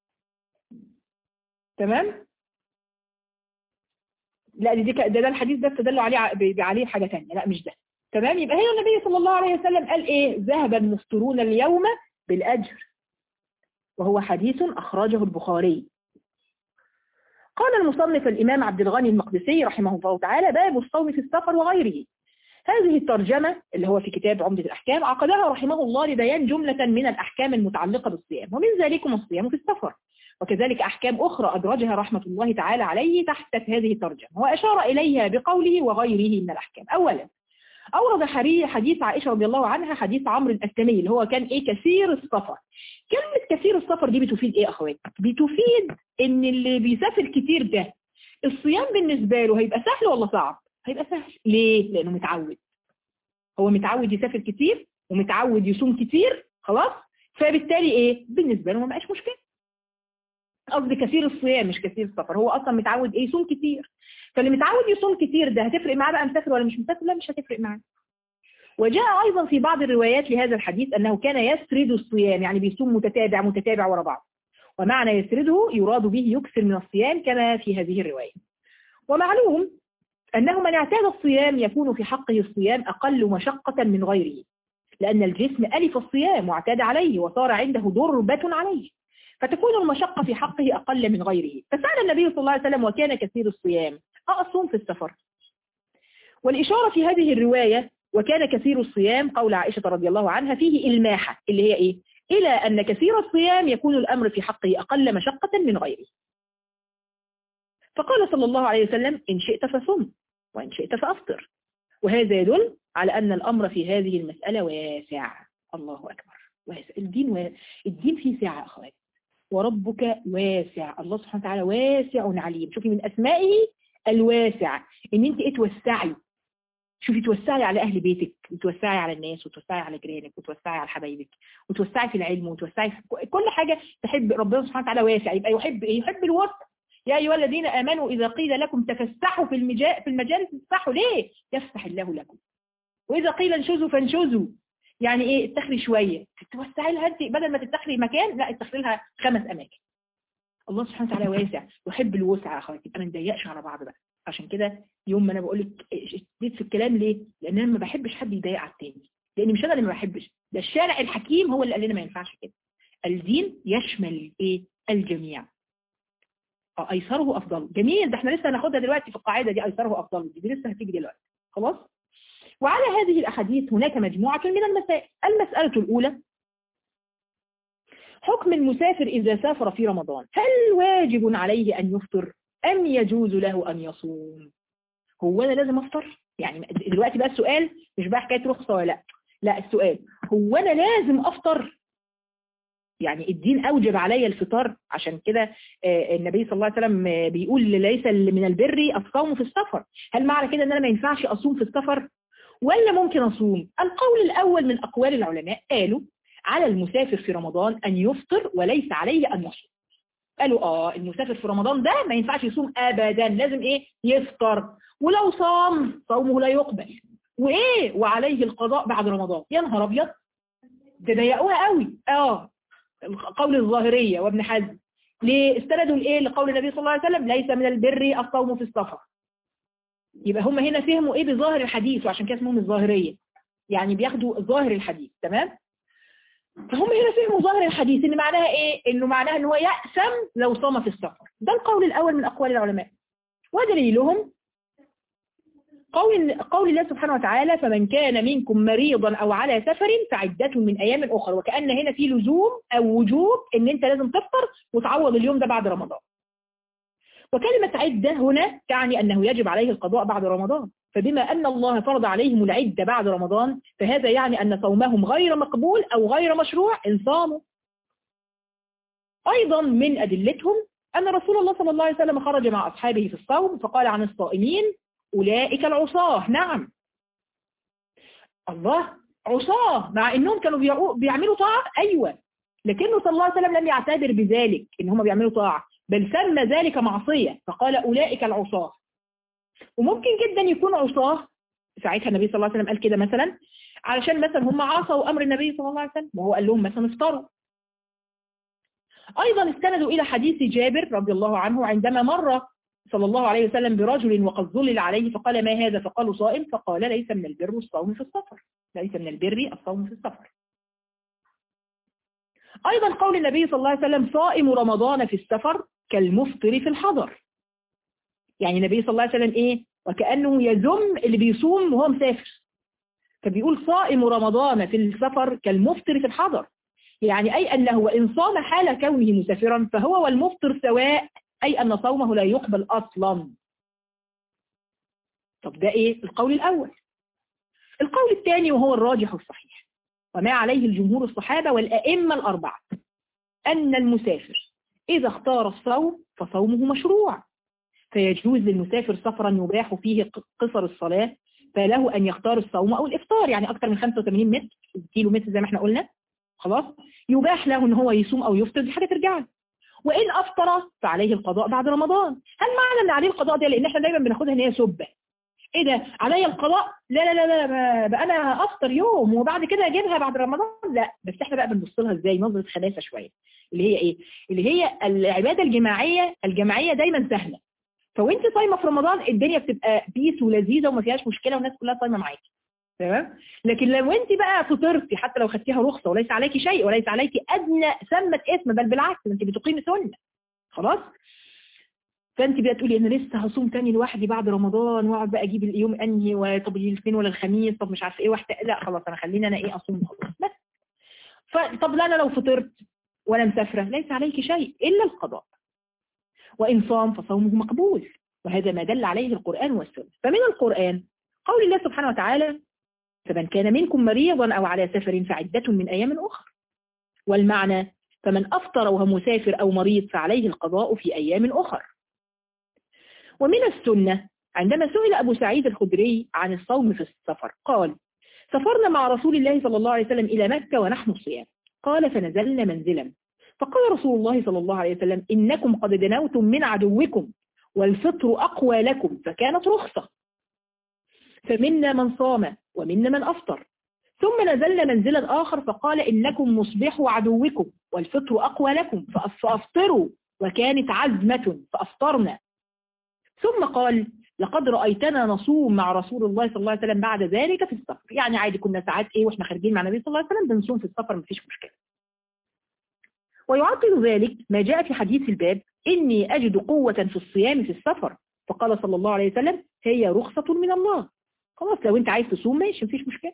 تمام لا دي ده, ده الحديث ده استدلوا عليه عليه حاجة تانية لا مش ده تمام يبقى هنا النبي صلى الله عليه وسلم قال ايه ذهب المفطرون اليوم بالأجر وهو حديث أخرجه البخاري قال المصنف الإمام عبد الغني المقدسي رحمه الله تعالى باب الصوم في السفر وغيره هذه الترجمة اللي هو في كتاب عمدة الأحكام عقدها رحمه الله لبيان جملة من الأحكام المتعلقة بالصيام ومن ذلكم الصيام في السفر وكذلك أحكام أخرى أدرجها رحمة الله تعالى عليه تحت هذه الترجمة وأشار إليها بقوله وغيره من الأحكام أولا أورد حديث عائشة رضي الله عنها حديث عمرو الأسلمي اللي هو كان إيه كثير السفر كلمة كثير السفر دي بتفيد إيه أخوات بتفيد إن اللي بيسافر كتير ده الصيام بالنسبة له هيبقى سهل ولا صعب هيبقى سهل ليه لأنه متعود هو متعود يسافر كتير ومتعود يصوم كتير خلاص فبالتالي إيه بالنسبة له ما بقاش مشكلة قصدي كثير الصيام مش كثير السفر هو اصلا متعود ايه يصوم كتير فاللي متعود يصوم كتير ده هتفرق معاه بقى مسافر ولا مش مسافر لا مش هتفرق معاه وجاء ايضا في بعض الروايات لهذا الحديث انه كان يسرد الصيام يعني بيصوم متتابع متتابع ورا بعض ومعنى يسرده يراد به يكثر من الصيام كما في هذه الرواية ومعلوم أنه من اعتاد الصيام يكون في حقه الصيام أقل مشقة من غيره لأن الجسم ألف الصيام واعتاد عليه وصار عنده ضربة عليه فتكون المشقة في حقه أقل من غيره فسأل النبي صلى الله عليه وسلم وكان كثير الصيام أصوم في السفر والإشارة في هذه الرواية وكان كثير الصيام قول عائشة رضي الله عنها فيه إلماحة اللي هي إيه إلى أن كثير الصيام يكون الأمر في حقه أقل مشقة من غيره فقال صلى الله عليه وسلم إن شئت فصم وإن شئت فأفطر وهذا يدل على أن الأمر في هذه المسألة واسع الله أكبر واسع الدين, و... الدين فيه سعة أخوات وربك واسع الله سبحانه وتعالى واسع عليم شوفي من أسمائه الواسع إن أنت إيه توسعي شوفي توسعي على أهل بيتك وتوسعي على الناس وتوسعي على جيرانك وتوسعي على حبايبك وتوسعي في العلم وتوسعي في كل حاجة تحب ربنا سبحانه وتعالى واسع يبقى يحب إيه يحب الوسع يا أيها الذين آمنوا إذا قيل لكم تفسحوا في المجال في المجالس تفسحوا ليه يفسح الله لكم وإذا قيل انشزوا فانشزوا يعني ايه اتخري شوية توسعي لها انت بدل ما تتخري مكان لا اتخري لها خمس اماكن الله سبحانه وتعالى واسع يحب الوسع يا اخواتي يبقى ما نضيقش على بعض بقى عشان كده يوم ما انا بقول لك اشتديت في الكلام ليه لان انا ما بحبش حد يضايق على التاني لان مش انا اللي ما بحبش ده الشارع الحكيم هو اللي قال لنا ما ينفعش كده الدين يشمل ايه الجميع اه ايسره افضل جميل ده احنا لسه هناخدها دلوقتي في القاعده دي ايسره افضل دي لسه هتيجي دلوقتي خلاص وعلى هذه الأحاديث هناك مجموعة من المسائل المسألة الأولى حكم المسافر إذا سافر في رمضان هل واجب عليه أن يفطر أم يجوز له أن يصوم هو أنا لازم أفطر يعني دلوقتي بقى السؤال مش بقى حكاية رخصة ولا لا لا السؤال هو أنا لازم أفطر يعني الدين أوجب علي الفطار عشان كده النبي صلى الله عليه وسلم بيقول ليس من البر الصوم في السفر هل معنى كده أن أنا ما ينفعش أصوم في السفر ولا ممكن أصوم القول الأول من أقوال العلماء قالوا على المسافر في رمضان أن يفطر وليس عليه أن يصوم قالوا آه المسافر في رمضان ده ما ينفعش يصوم أبدا لازم إيه يفطر ولو صام صومه لا يقبل وإيه وعليه القضاء بعد رمضان يا نهار أبيض ده ضيقوها قوي اه قول الظاهرية وابن حزم ليه استندوا لايه لقول النبي صلى الله عليه وسلم ليس من البر الصوم في السفر يبقى هم هنا فهموا ايه بظاهر الحديث وعشان كده اسمهم الظاهرية يعني بياخدوا ظاهر الحديث تمام فهم هنا فهموا ظاهر الحديث ان معناها ايه انه معناها ان هو يأسم لو صام في السفر ده القول الاول من اقوال العلماء ودليلهم قول قول الله سبحانه وتعالى فمن كان منكم مريضا او على سفر فعدة من ايام اخرى وكأن هنا في لزوم او وجوب ان انت لازم تفطر وتعوض اليوم ده بعد رمضان وكلمة عدة هنا تعني انه يجب عليه القضاء بعد رمضان فبما ان الله فرض عليهم العدة بعد رمضان فهذا يعني ان صومهم غير مقبول او غير مشروع ان صاموا ايضا من ادلتهم ان رسول الله صلى الله عليه وسلم خرج مع اصحابه في الصوم فقال عن الصائمين أولئك العصاة نعم الله عصاة مع أنهم كانوا بيعملوا طاعة أيوة لكنه صلى الله عليه وسلم لم يعتبر بذلك إن هم بيعملوا طاعة بل سمى ذلك معصية فقال أولئك العصاة وممكن جدا يكون عصاة ساعتها النبي صلى الله عليه وسلم قال كده مثلا علشان مثلا هم عصوا أمر النبي صلى الله عليه وسلم وهو قال لهم مثلا افطروا أيضا استندوا إلى حديث جابر رضي الله عنه عندما مر صلى الله عليه وسلم برجل وقد ظلل عليه فقال ما هذا فقالوا صائم فقال ليس من البر الصوم في السفر ليس من البر الصوم في السفر أيضا قول النبي صلى الله عليه وسلم صائم رمضان في السفر كالمفطر في الحضر يعني النبي صلى الله عليه وسلم إيه وكأنه يذم اللي بيصوم وهو مسافر فبيقول صائم رمضان في السفر كالمفطر في الحضر يعني أي أنه وإن صام حال كونه مسافرا فهو والمفطر سواء أي أن صومه لا يقبل أصلا طب ده إيه القول الأول القول الثاني وهو الراجح الصحيح وما عليه الجمهور الصحابة والأئمة الأربعة أن المسافر إذا اختار الصوم فصومه مشروع فيجوز للمسافر سفرا يباح فيه قصر الصلاة فله أن يختار الصوم أو الإفطار يعني أكثر من 85 متر كيلو متر زي ما احنا قلنا خلاص يباح له أن هو يصوم أو يفطر دي حاجة ترجع له وإن أفطر فعليه القضاء بعد رمضان هل معنى أن عليه القضاء ده لأن احنا دايما بناخدها ان هي سبة ايه ده عليا القضاء لا لا لا لا بقى انا افطر يوم وبعد كده اجيبها بعد رمضان لا بس احنا بقى بنبص لها ازاي نظره خباثه شويه اللي هي ايه اللي هي العباده الجماعيه الجماعيه دايما سهله فوانت صايمه في رمضان الدنيا بتبقى بيس ولذيذه وما فيهاش مشكله والناس كلها صايمه معاكي تمام لكن لو انت بقى فطرتي حتى لو خدتيها رخصه وليس عليك شيء وليس عليك ادنى سمه اسم بل بالعكس انت بتقيمي سنه خلاص فانت بقى تقولي انا لسه هصوم تاني لوحدي بعد رمضان واقعد بقى اجيب اليوم انهي وطب الاثنين ولا الخميس طب مش عارفه ايه واحده لا خلاص انا خليني انا ايه اصوم خلاص بس فطب لا انا لو فطرت وانا مسافره ليس عليك شيء الا القضاء وان صام فصومه مقبول وهذا ما دل عليه القران والسنه فمن القران قول الله سبحانه وتعالى فمن كان منكم مريضا او على سفر فعده من ايام اخرى والمعنى فمن أفطر وهو مسافر أو مريض فعليه القضاء في أيام أخر ومن السنة عندما سئل أبو سعيد الخدري عن الصوم في السفر قال سافرنا مع رسول الله صلى الله عليه وسلم إلى مكة ونحن صيام قال فنزلنا منزلا فقال رسول الله صلى الله عليه وسلم إنكم قد دنوتم من عدوكم والفطر أقوى لكم فكانت رخصة فمنا من صام ومنا من أفطر ثم نزلنا منزلا آخر فقال إنكم مصبحوا عدوكم والفطر أقوى لكم فأفطروا وكانت عزمة فأفطرنا ثم قال لقد رأيتنا نصوم مع رسول الله صلى الله عليه وسلم بعد ذلك في السفر يعني عادي كنا ساعات ايه واحنا خارجين مع النبي صلى الله عليه وسلم بنصوم في السفر مفيش مشكلة ويعطل ذلك ما جاء في حديث الباب إني أجد قوة في الصيام في السفر فقال صلى الله عليه وسلم هي رخصة من الله خلاص لو انت عايز تصوم ماشي مفيش مشكلة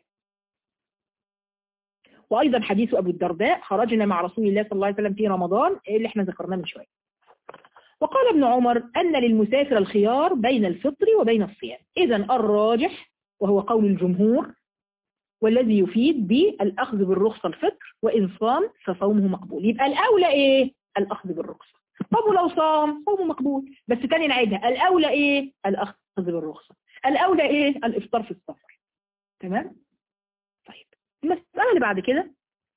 وأيضا حديث أبو الدرداء خرجنا مع رسول الله صلى الله عليه وسلم في رمضان اللي احنا ذكرناه من شوية وقال ابن عمر أن للمسافر الخيار بين الفطر وبين الصيام إذا الراجح وهو قول الجمهور والذي يفيد بالأخذ بالرخصة الفطر وإن صام فصومه مقبول يبقى الأولى إيه؟ الأخذ بالرخصة طب ولو صام صومه مقبول بس تاني نعيدها الأولى إيه؟ الأخذ بالرخصة الأولى إيه؟ الإفطار في السفر تمام؟ طيب المسألة اللي بعد كده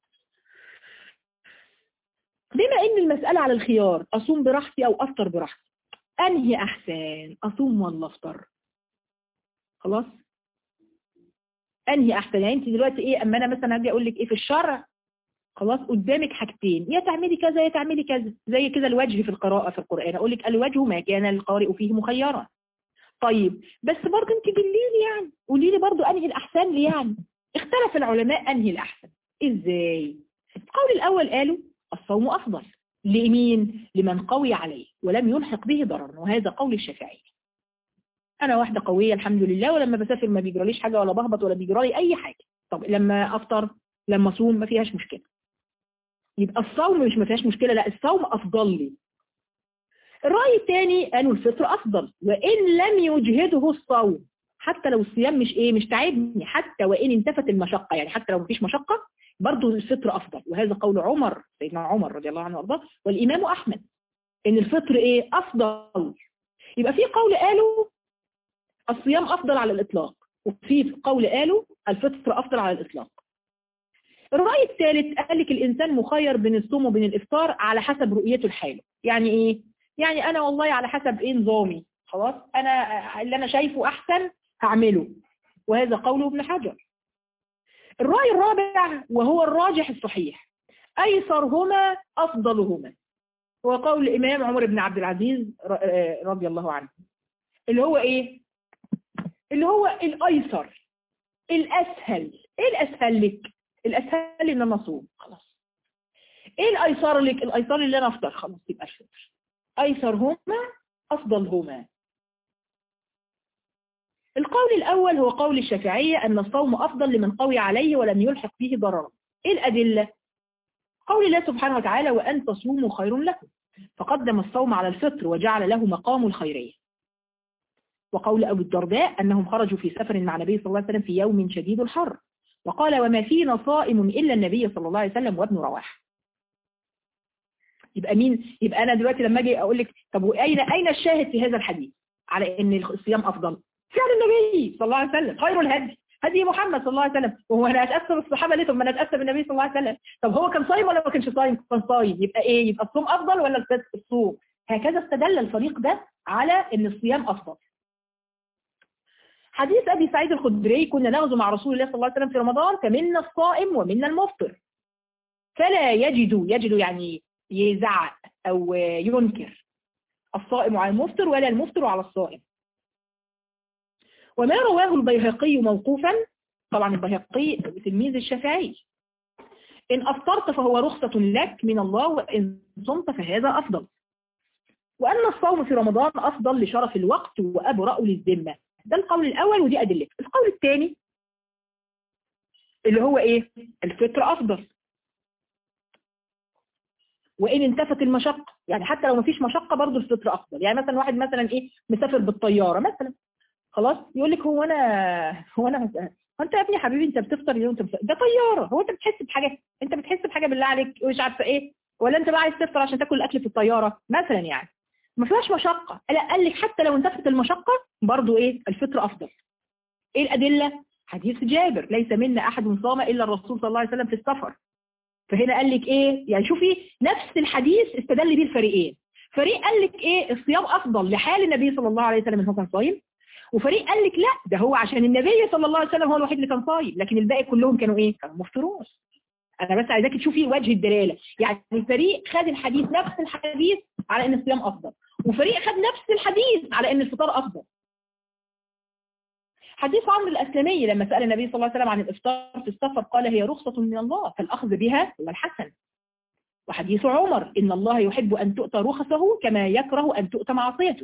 بما ان المسألة على الخيار اصوم براحتي او افطر براحتي انهي احسن اصوم ولا افطر خلاص انهي احسن يعني انت دلوقتي ايه اما انا مثلا هاجي اقول لك ايه في الشرع خلاص قدامك حاجتين يا تعملي كذا يا تعملي كذا زي كده الوجه في القراءة في القرآن اقول لك الوجه ما كان القارئ فيه مخيرا طيب بس برضه انت دليلي يعني قولي لي برضه انهي الاحسن لي يعني اختلف العلماء انهي الاحسن ازاي القول الاول قالوا الصوم افضل لمين لمن قوي عليه ولم يلحق به ضرر وهذا قول الشافعي انا واحده قويه الحمد لله ولما بسافر ما بيجراليش حاجه ولا بهبط ولا بيجرالي اي حاجه طب لما افطر لما اصوم ما فيهاش مشكله يبقى الصوم مش ما فيهاش مشكله لا الصوم افضل لي الراي الثاني قالوا الفطر افضل وان لم يجهده الصوم حتى لو الصيام مش ايه مش تعبني حتى وان انتفت المشقه يعني حتى لو مفيش مشقه برضه الفطر افضل وهذا قول عمر سيدنا عمر رضي الله عنه وارضاه والامام احمد ان الفطر ايه افضل يبقى في قول قالوا الصيام افضل على الاطلاق وفي قول قالوا الفطر افضل على الاطلاق الرأي الثالث قال لك الإنسان مخير بين الصوم وبين الإفطار على حسب رؤيته الحالة يعني إيه؟ يعني أنا والله على حسب إيه نظامي خلاص أنا اللي أنا شايفه أحسن هعمله وهذا قوله ابن حجر الرأي الرابع وهو الراجح الصحيح أيسرهما أفضلهما هو قول الإمام عمر بن عبد العزيز رضي الله عنه اللي هو إيه؟ اللي هو الأيسر الأسهل إيه الأسهل لك؟ الاسهل ان انا اصوم خلاص ايه الايسر لك الايسر اللي انا افطر خلاص يبقى الفطر ايسرهما افضلهما القول الاول هو قول الشافعية ان الصوم افضل لمن قوي عليه ولم يلحق به ضررا ايه الادلة قول الله سبحانه وتعالى وان تصوموا خير لكم فقدم الصوم على الفطر وجعل له مقام الخيرية وقول ابو الدرداء انهم خرجوا في سفر مع النبي صلى الله عليه وسلم في يوم شديد الحر وقال وما فينا صائم إلا النبي صلى الله عليه وسلم وابن رواحه يبقى مين يبقى أنا دلوقتي لما أجي أقول لك طب وأين أين الشاهد في هذا الحديث على أن الصيام أفضل فعل النبي صلى الله عليه وسلم خير الهدي هدي محمد صلى الله عليه وسلم وهو أنا أتأثر الصحابة ليه طب أنا أتأثر بالنبي صلى الله عليه وسلم طب هو كان صايم ولا ما كانش صايم كان صايم يبقى إيه يبقى الصوم أفضل ولا الصوم هكذا استدل الفريق ده على أن الصيام أفضل حديث أبي سعيد الخدري كنا نغزو مع رسول الله صلى الله عليه وسلم في رمضان فمنا الصائم ومنا المفطر فلا يجد يجد يعني يزعق أو ينكر الصائم على المفطر ولا المفطر على الصائم وما رواه البيهقي موقوفا طبعا البيهقي تلميذ الشافعي إن أفطرت فهو رخصة لك من الله وإن صمت فهذا أفضل وأن الصوم في رمضان أفضل لشرف الوقت وأبرأ للذمة ده القول الأول ودي أدلة القول الثاني اللي هو إيه الفطر أفضل وإن انتفت المشقة يعني حتى لو مفيش مشقة برضو الفطر أفضل يعني مثلا واحد مثلا إيه مسافر بالطيارة مثلا خلاص يقول لك هو أنا هو أنا هو أنت يا ابني حبيبي أنت بتفطر اليوم أنت ده طيارة هو أنت بتحس بحاجة أنت بتحس بحاجة بالله عليك مش عارفة إيه ولا أنت بقى عايز تفطر عشان تاكل الأكل في الطيارة مثلا يعني ما فيهاش مشقة لا قال لك حتى لو انتفت المشقة برضو ايه الفطر افضل ايه الادلة حديث جابر ليس منا احد صام الا الرسول صلى الله عليه وسلم في السفر فهنا قال لك ايه يعني شوفي نفس الحديث استدل بيه الفريقين فريق قال لك ايه الصيام افضل لحال النبي صلى الله عليه وسلم ان هو كان صايم وفريق قال لك لا ده هو عشان النبي صلى الله عليه وسلم هو الوحيد اللي كان صايم لكن الباقي كلهم كانوا ايه كانوا مفطرون انا بس عايزاكي تشوفي وجه الدلاله يعني الفريق خد الحديث نفس الحديث على ان الصيام افضل وفريق خد نفس الحديث على ان الفطار افضل حديث عمرو الاسلمي لما سال النبي صلى الله عليه وسلم عن الافطار في السفر قال هي رخصه من الله فالاخذ بها هو الحسن وحديث عمر ان الله يحب ان تؤتى رخصه كما يكره ان تؤتى معصيته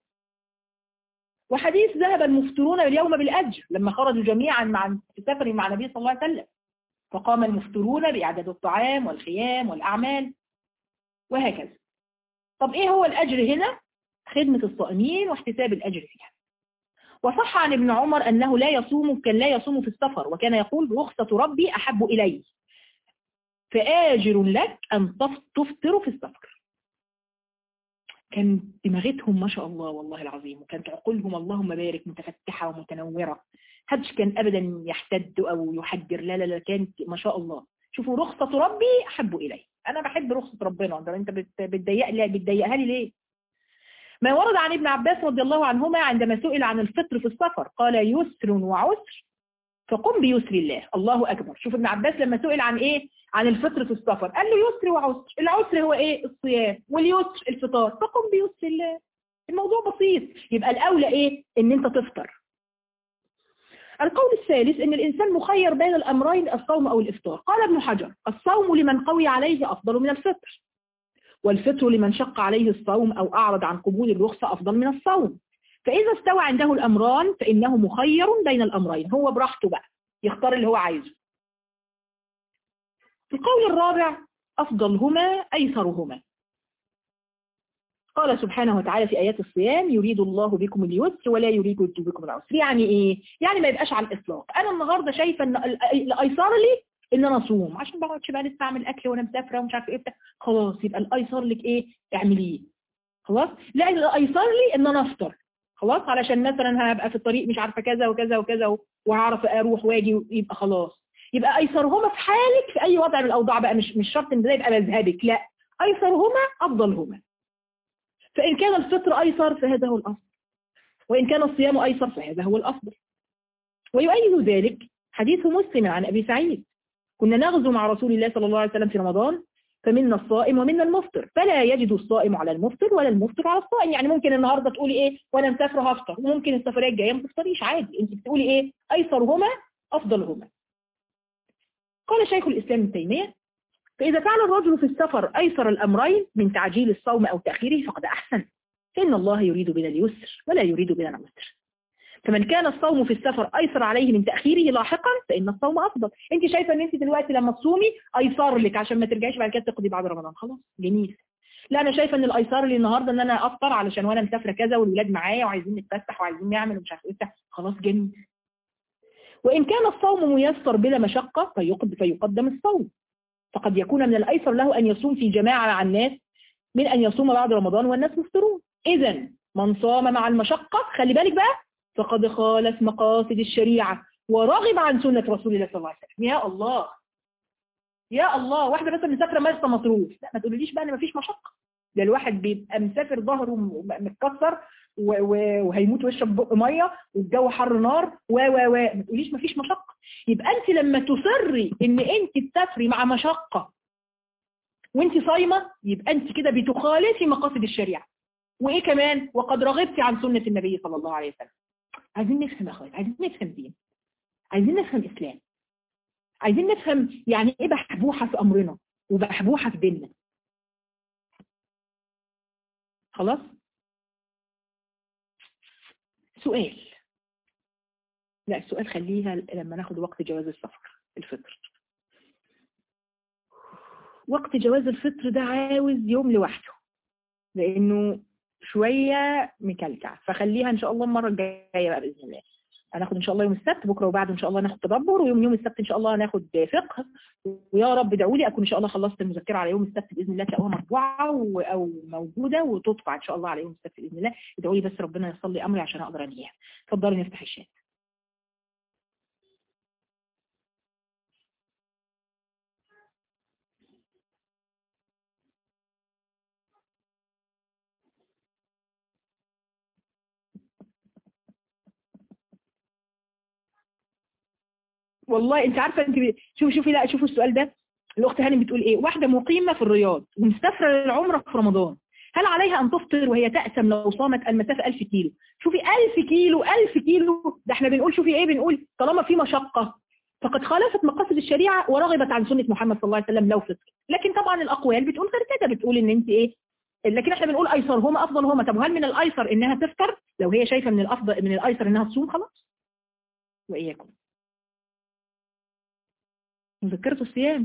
وحديث ذهب المفطرون اليوم بالاجر لما خرجوا جميعا مع في سفر مع النبي صلى الله عليه وسلم فقام المفطرون باعداد الطعام والخيام والاعمال وهكذا طب ايه هو الاجر هنا خدمة الصائمين واحتساب الاجر فيها وصح عن ابن عمر انه لا يصوم كان لا يصوم في السفر وكان يقول رخصة ربي احب الي فآجر لك ان تفطر في السفر كان دماغتهم ما شاء الله والله العظيم وكانت عقولهم اللهم بارك متفتحة ومتنورة حدش كان ابدا يحتد او يحجر لا لا لا كانت ما شاء الله شوفوا رخصة ربي احب الي انا بحب رخصة ربنا انت انت بتضيق لي بتضيقها لي ليه ما ورد عن ابن عباس رضي الله عنهما عندما سئل عن الفطر في السفر قال يسر وعسر فقم بيسر الله الله أكبر شوف ابن عباس لما سئل عن إيه عن الفطر في السفر قال له يسر وعسر العسر هو إيه الصيام واليسر الفطار فقم بيسر الله الموضوع بسيط يبقى الأولى إيه إن أنت تفطر القول الثالث ان الانسان مخير بين الامرين الصوم او الافطار قال ابن حجر الصوم لمن قوي عليه افضل من الفطر والفطر لمن شق عليه الصوم او اعرض عن قبول الرخصة افضل من الصوم فاذا استوى عنده الامران فانه مخير بين الامرين هو براحته بقى يختار اللي هو عايزه القول الرابع افضلهما ايسرهما قال سبحانه وتعالى في آيات الصيام يريد الله بكم اليسر ولا يريد بكم العسر يعني إيه؟ يعني ما يبقاش على الإطلاق أنا النهاردة شايفة أن الأيسر لي إن أنا أصوم عشان ما بقعدش بقى لسه أعمل أكل وأنا مسافرة ومش عارفة إيه خلاص يبقى الأيسر لك إيه؟ اعمليه خلاص؟ لا الأيسر لي إن أنا أفطر خلاص علشان مثلا هبقى في الطريق مش عارفة كذا وكذا وكذا وهعرف أروح وأجي يبقى خلاص يبقى أيسرهما في حالك في أي وضع من الأوضاع بقى مش مش شرط إن ده يبقى مذهبك لا أيسرهما أفضلهما فإن كان الفطر أيسر فهذا هو الأصل وإن كان الصيام أيسر فهذا هو الأفضل ويؤيد ذلك حديث مسلم عن أبي سعيد كنا نغزو مع رسول الله صلى الله عليه وسلم في رمضان فمنا الصائم ومنا المفطر فلا يجد الصائم على المفطر ولا المفطر على الصائم يعني ممكن النهاردة تقولي ايه وانا مسافرة هفطر وممكن السفرية الجاية ما تفطريش عادي انت بتقولي ايه ايسرهما افضلهما قال شيخ الاسلام ابن تيمية فإذا فعل الرجل في السفر أيسر الأمرين من تعجيل الصوم أو تأخيره فقد أحسن فإن الله يريد بنا اليسر ولا يريد بنا العسر فمن كان الصوم في السفر أيسر عليه من تأخيره لاحقا فإن الصوم أفضل أنت شايفة أن أنت دلوقتي لما تصومي أيسر لك عشان ما ترجعيش بعد كده تقضي بعد رمضان خلاص جميل لا أنا شايفة أن الأيسر لي النهاردة أن أنا أفطر علشان وأنا مسافرة كذا والولاد معايا وعايزين نتفسح وعايزين نعمل ومش عارف إيه خلاص جميل وإن كان الصوم ميسر بلا مشقة فيقدم الصوم فقد يكون من الأيسر له أن يصوم في جماعة مع الناس من أن يصوم بعد رمضان والناس مفطرون إذا من صام مع المشقة خلي بالك بقى فقد خالف مقاصد الشريعة ورغب عن سنة رسول الله صلى الله عليه وسلم يا الله يا الله واحدة بس مسافرة مرسى مطروح لا ما تقوليش بقى ان مفيش مشقة ده الواحد بيبقى مسافر ظهره متكسر وهيموت ويشرب بق ميه والجو حر نار و و و ما تقوليش مفيش مشقه يبقى انت لما تصري ان انت تسافري مع مشقه وانت صايمه يبقى انت كده بتخالفي مقاصد الشريعه وايه كمان وقد رغبتي عن سنه النبي صلى الله عليه وسلم عايزين نفهم يا اخوات عايزين نفهم دين عايزين نفهم اسلام عايزين نفهم يعني ايه بحبوحه في امرنا وبحبوحه في ديننا خلاص سؤال لا السؤال خليها لما ناخد وقت جواز السفر الفطر وقت جواز الفطر ده عاوز يوم لوحده لانه شوية مكلكع فخليها ان شاء الله المرة الجاية بقى بإذن الله هناخد ان شاء الله يوم السبت بكره وبعده ان شاء الله ناخد تدبر ويوم يوم السبت ان شاء الله هناخد فقه ويا رب ادعوا لي اكون ان شاء الله خلصت المذكره على يوم السبت باذن الله تلاقوها مطبوعه او موجوده وتطبع ان شاء الله على يوم السبت باذن الله ادعوا لي بس ربنا ييسر لي امري عشان اقدر انهيها اتفضلي نفتح الشات والله انت عارفه انت شوفي شوفي لا شوفوا السؤال ده الاخت هانم بتقول ايه واحده مقيمه في الرياض ومسافره للعمره في رمضان هل عليها ان تفطر وهي تأسم لو صامت المسافه 1000 كيلو شوفي 1000 كيلو 1000 كيلو ده احنا بنقول شوفي ايه بنقول طالما في مشقه فقد خالفت مقاصد الشريعه ورغبت عن سنه محمد صلى الله عليه وسلم لو فطر لكن طبعا الاقوال بتقول غير كده بتقول ان انت ايه لكن احنا بنقول ايسرهما افضلهما طب هل من الايسر انها تفطر لو هي شايفه من الافضل من الايسر انها تصوم خلاص واياكم مذكرة الصيام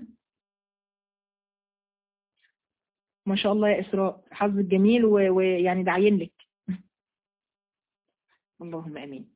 ما شاء الله يا إسراء حظك جميل ويعني داعين لك اللهم أمين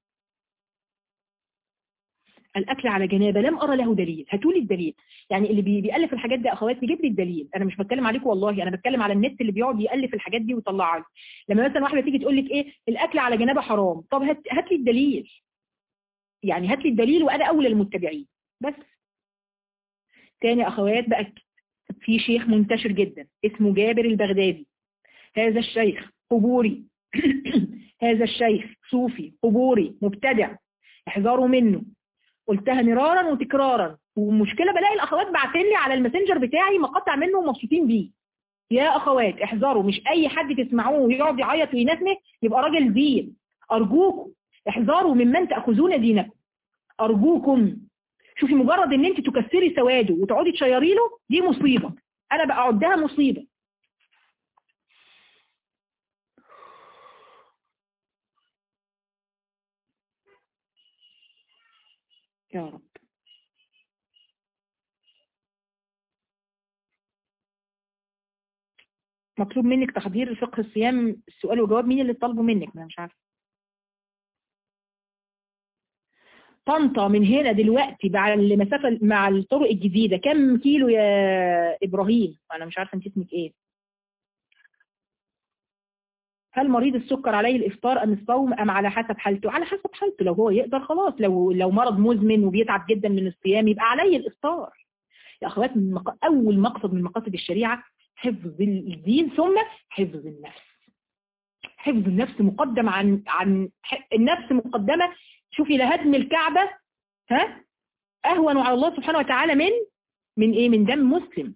الأكل على جنابة لم أرى له دليل هاتوا لي الدليل يعني اللي بيألف الحاجات دي أخوات يجيب لي الدليل أنا مش بتكلم عليكم والله أنا بتكلم على النت اللي بيقعد يألف الحاجات دي ويطلعها لي لما مثلا واحدة تيجي تقول لك إيه الأكل على جنابة حرام طب هات, هات لي الدليل يعني هات لي الدليل وأنا أولى المتبعين بس تاني أخوات بقى في شيخ منتشر جدا اسمه جابر البغدادي هذا الشيخ قبوري هذا الشيخ صوفي قبوري مبتدع احذروا منه قلتها مرارا وتكرارا ومشكله بلاقي الاخوات بعتين لي على الماسنجر بتاعي مقاطع منه ومبسوطين بيه يا اخوات احذروا مش اي حد تسمعوه ويقعد يعيط وينتمه يبقى راجل دين ارجوكم احذروا ممن تاخذون دينكم ارجوكم شوفي مجرد ان انت تكسري سواده وتقعدي تشيري له دي مصيبه انا بقعدها مصيبه يا رب مطلوب منك تحضير فقه الصيام السؤال وجواب مين اللي طالبه منك ما مش عارفه طنطا من هنا دلوقتي مع المسافه مع الطرق الجديده كم كيلو يا ابراهيم انا مش عارفه انت اسمك ايه هل مريض السكر عليه الافطار ام الصوم ام على حسب حالته على حسب حالته لو هو يقدر خلاص لو لو مرض مزمن وبيتعب جدا من الصيام يبقى عليه الافطار يا اخوات من مق... اول مقصد من مقاصد الشريعه حفظ الدين ثم حفظ النفس حفظ النفس مقدم عن عن النفس مقدمه شوفي لهدم الكعبه ها اهون على الله سبحانه وتعالى من من ايه من دم مسلم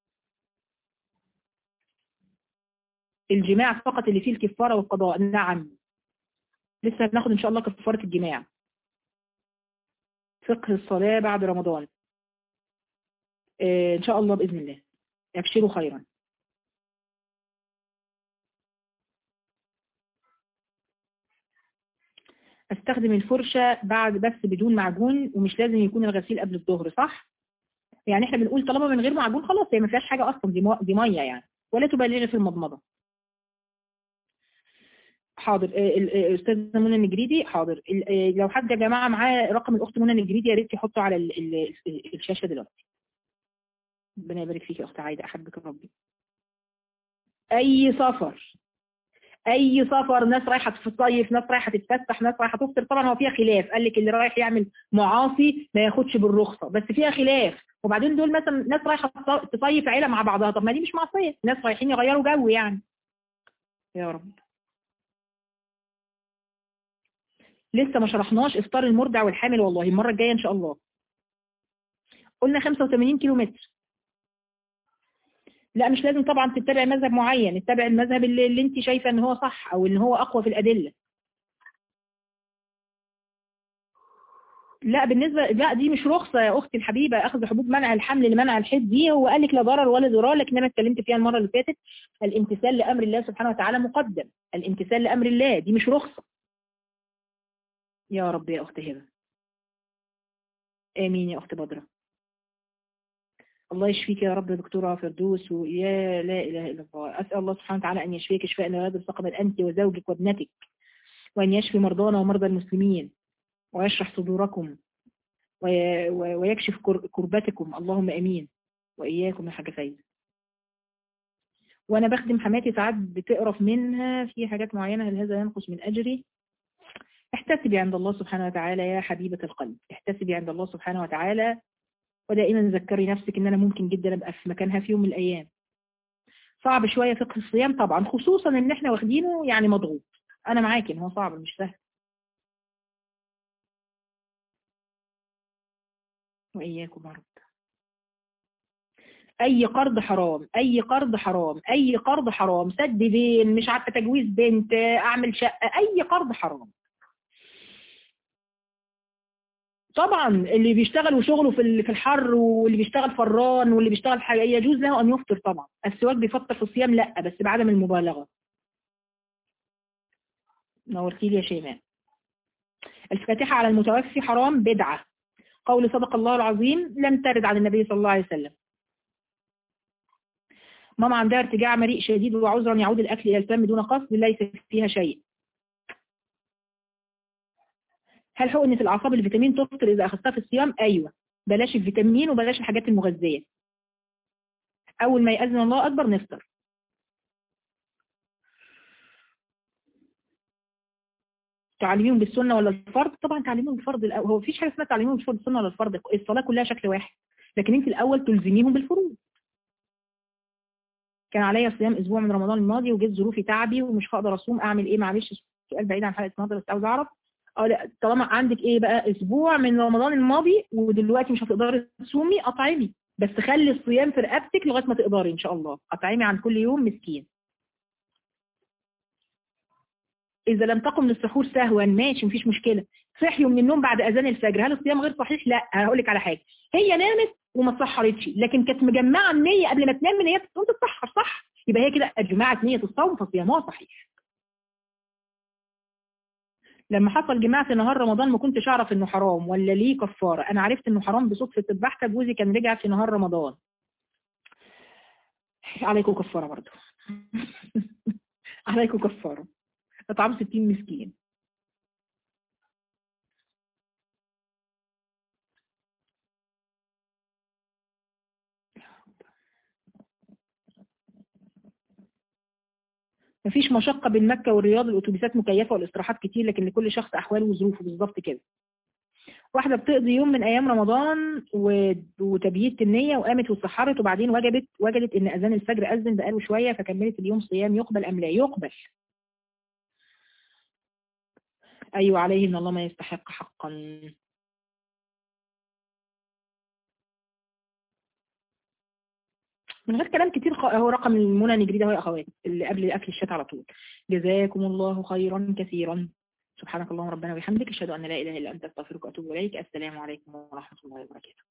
الجماع فقط اللي فيه الكفارة والقضاء نعم لسه هناخد ان شاء الله كفارة الجماع فقه الصلاة بعد رمضان آه ان شاء الله بإذن الله يبشروا خيرا استخدم الفرشة بعد بس بدون معجون ومش لازم يكون الغسيل قبل الظهر صح يعني احنا بنقول طالما من غير معجون خلاص هي ما فيهاش حاجة اصلا دي, دي مية يعني ولا تبالغي في المضمضة حاضر الاستاذه منى النجريدي حاضر لو حد يا جماعه معاه رقم الاخت منى النجريدي يا ريت يحطه على ال ال الشاشه دلوقتي ربنا يبارك فيك يا اخت عايده احبك ربي اي سفر اي سفر ناس رايحه تصيف ناس رايحه تتفسح ناس رايحه تفطر طبعا هو فيها خلاف قال لك اللي رايح يعمل معاصي ما ياخدش بالرخصه بس فيها خلاف وبعدين دول مثلا ناس رايحه تصيف عيله مع بعضها طب ما دي مش معصيه ناس رايحين يغيروا جو يعني يا رب لسه ما شرحناش افطار المرضع والحامل والله المره الجايه ان شاء الله قلنا 85 كيلو متر لا مش لازم طبعا تتبع مذهب معين اتبع المذهب اللي, اللي انت شايفه ان هو صح او ان هو اقوى في الادله لا بالنسبة لا دي مش رخصة يا أختي الحبيبة أخذ حبوب منع الحمل لمنع الحيض دي هو قال لك لا ضرر ولا ضرار لكن أنا اتكلمت فيها المرة اللي فاتت الامتثال لأمر الله سبحانه وتعالى مقدم الامتثال لأمر الله دي مش رخصة يا رب يا أخت هبة آمين يا أخت بدرة الله يشفيك يا رب يا دكتورة فردوس ويا لا إله إلا الله أسأل الله سبحانه وتعالى أن يشفيك شفاء لا يغادر سقما أنت وزوجك وابنتك وأن يشفي مرضانا ومرضى المسلمين ويشرح صدوركم ويكشف كربتكم اللهم أمين وإياكم يا حاجة فايزة وأنا بخدم حماتي ساعات بتقرف منها في حاجات معينة هل هذا ينقص من أجري احتسبي عند الله سبحانه وتعالى يا حبيبة القلب احتسبي عند الله سبحانه وتعالى ودائما ذكري نفسك ان انا ممكن جدا ابقى في مكانها في يوم من الايام صعب شوية فقه الصيام طبعا خصوصا ان احنا واخدينه يعني مضغوط انا معاكي ان هو صعب مش سهل وإياكم يا رب أي قرض حرام أي قرض حرام أي قرض حرام سد دين مش عارفة تجويز بنت أعمل شقة أي قرض حرام طبعا اللي بيشتغل وشغله في في الحر واللي بيشتغل فران واللي بيشتغل حاجة يجوز له أن يفطر طبعا السواك بيفطر في الصيام لا بس بعدم المبالغة نورتي لي يا شيماء الفاتحة على المتوفي حرام بدعة قول صدق الله العظيم لم ترد عن النبي صلى الله عليه وسلم ماما عندها ارتجاع مريء شديد وعذرا يعود الأكل إلى الفم دون قصد ليس فيها شيء هل حقنة الأعصاب الفيتامين تفطر إذا أخذتها في الصيام؟ أيوة بلاش الفيتامين وبلاش الحاجات المغذية أول ما يأذن الله أكبر نفطر تعليمهم بالسنة ولا الفرض طبعا تعليمهم بالفرض الأول هو مفيش حاجة اسمها تعليمهم بالسنة ولا الفرض الصلاة كلها شكل واحد لكن انت الأول تلزميهم بالفروض كان عليا صيام أسبوع من رمضان الماضي وجيت ظروفي تعبي ومش هقدر أصوم أعمل إيه معلش سؤال بعيد عن حلقة النهارده بس عاوز أعرف اه لا طالما عندك ايه بقى اسبوع من رمضان الماضي ودلوقتي مش هتقدري تصومي اطعمي بس خلي الصيام في رقبتك لغايه ما تقدري ان شاء الله اطعمي عن كل يوم مسكين اذا لم تقم للسحور سهوا ماشي مفيش مشكله صحيوا من النوم بعد اذان الفجر هل الصيام غير صحيح لا هقول لك على حاجه هي نامت وما اتسحرتش لكن كانت مجمعه النيه قبل ما تنام ان هي تقوم تتسحر صح يبقى هي كده اجمعت نيه الصوم فصيامها صحيح لما حصل جماع في نهار رمضان ما كنتش اعرف انه حرام ولا ليه كفاره انا عرفت انه حرام بصدفه البحث جوزي كان رجع في نهار رمضان عليكم كفاره برضه عليكم كفاره اطعام 60 مسكين مفيش مشقة بين مكة والرياض الأتوبيسات مكيفة والاستراحات كتير لكن لكل شخص أحواله وظروفه بالظبط كده واحدة بتقضي يوم من أيام رمضان و... وتبييت النية وقامت واتسحرت وبعدين وجدت وجدت إن أذان الفجر أذن بقاله شوية فكملت اليوم صيام يقبل أم لا يقبل أيوة عليه إن الله ما يستحق حقا من غير كلام كتير خ... هو رقم المنى نجري ده هو يا اخوات اللي قبل اكل الشات على طول جزاكم الله خيرا كثيرا سبحانك اللهم ربنا وبحمدك اشهد ان لا اله الا انت استغفرك واتوب اليك السلام عليكم ورحمه الله وبركاته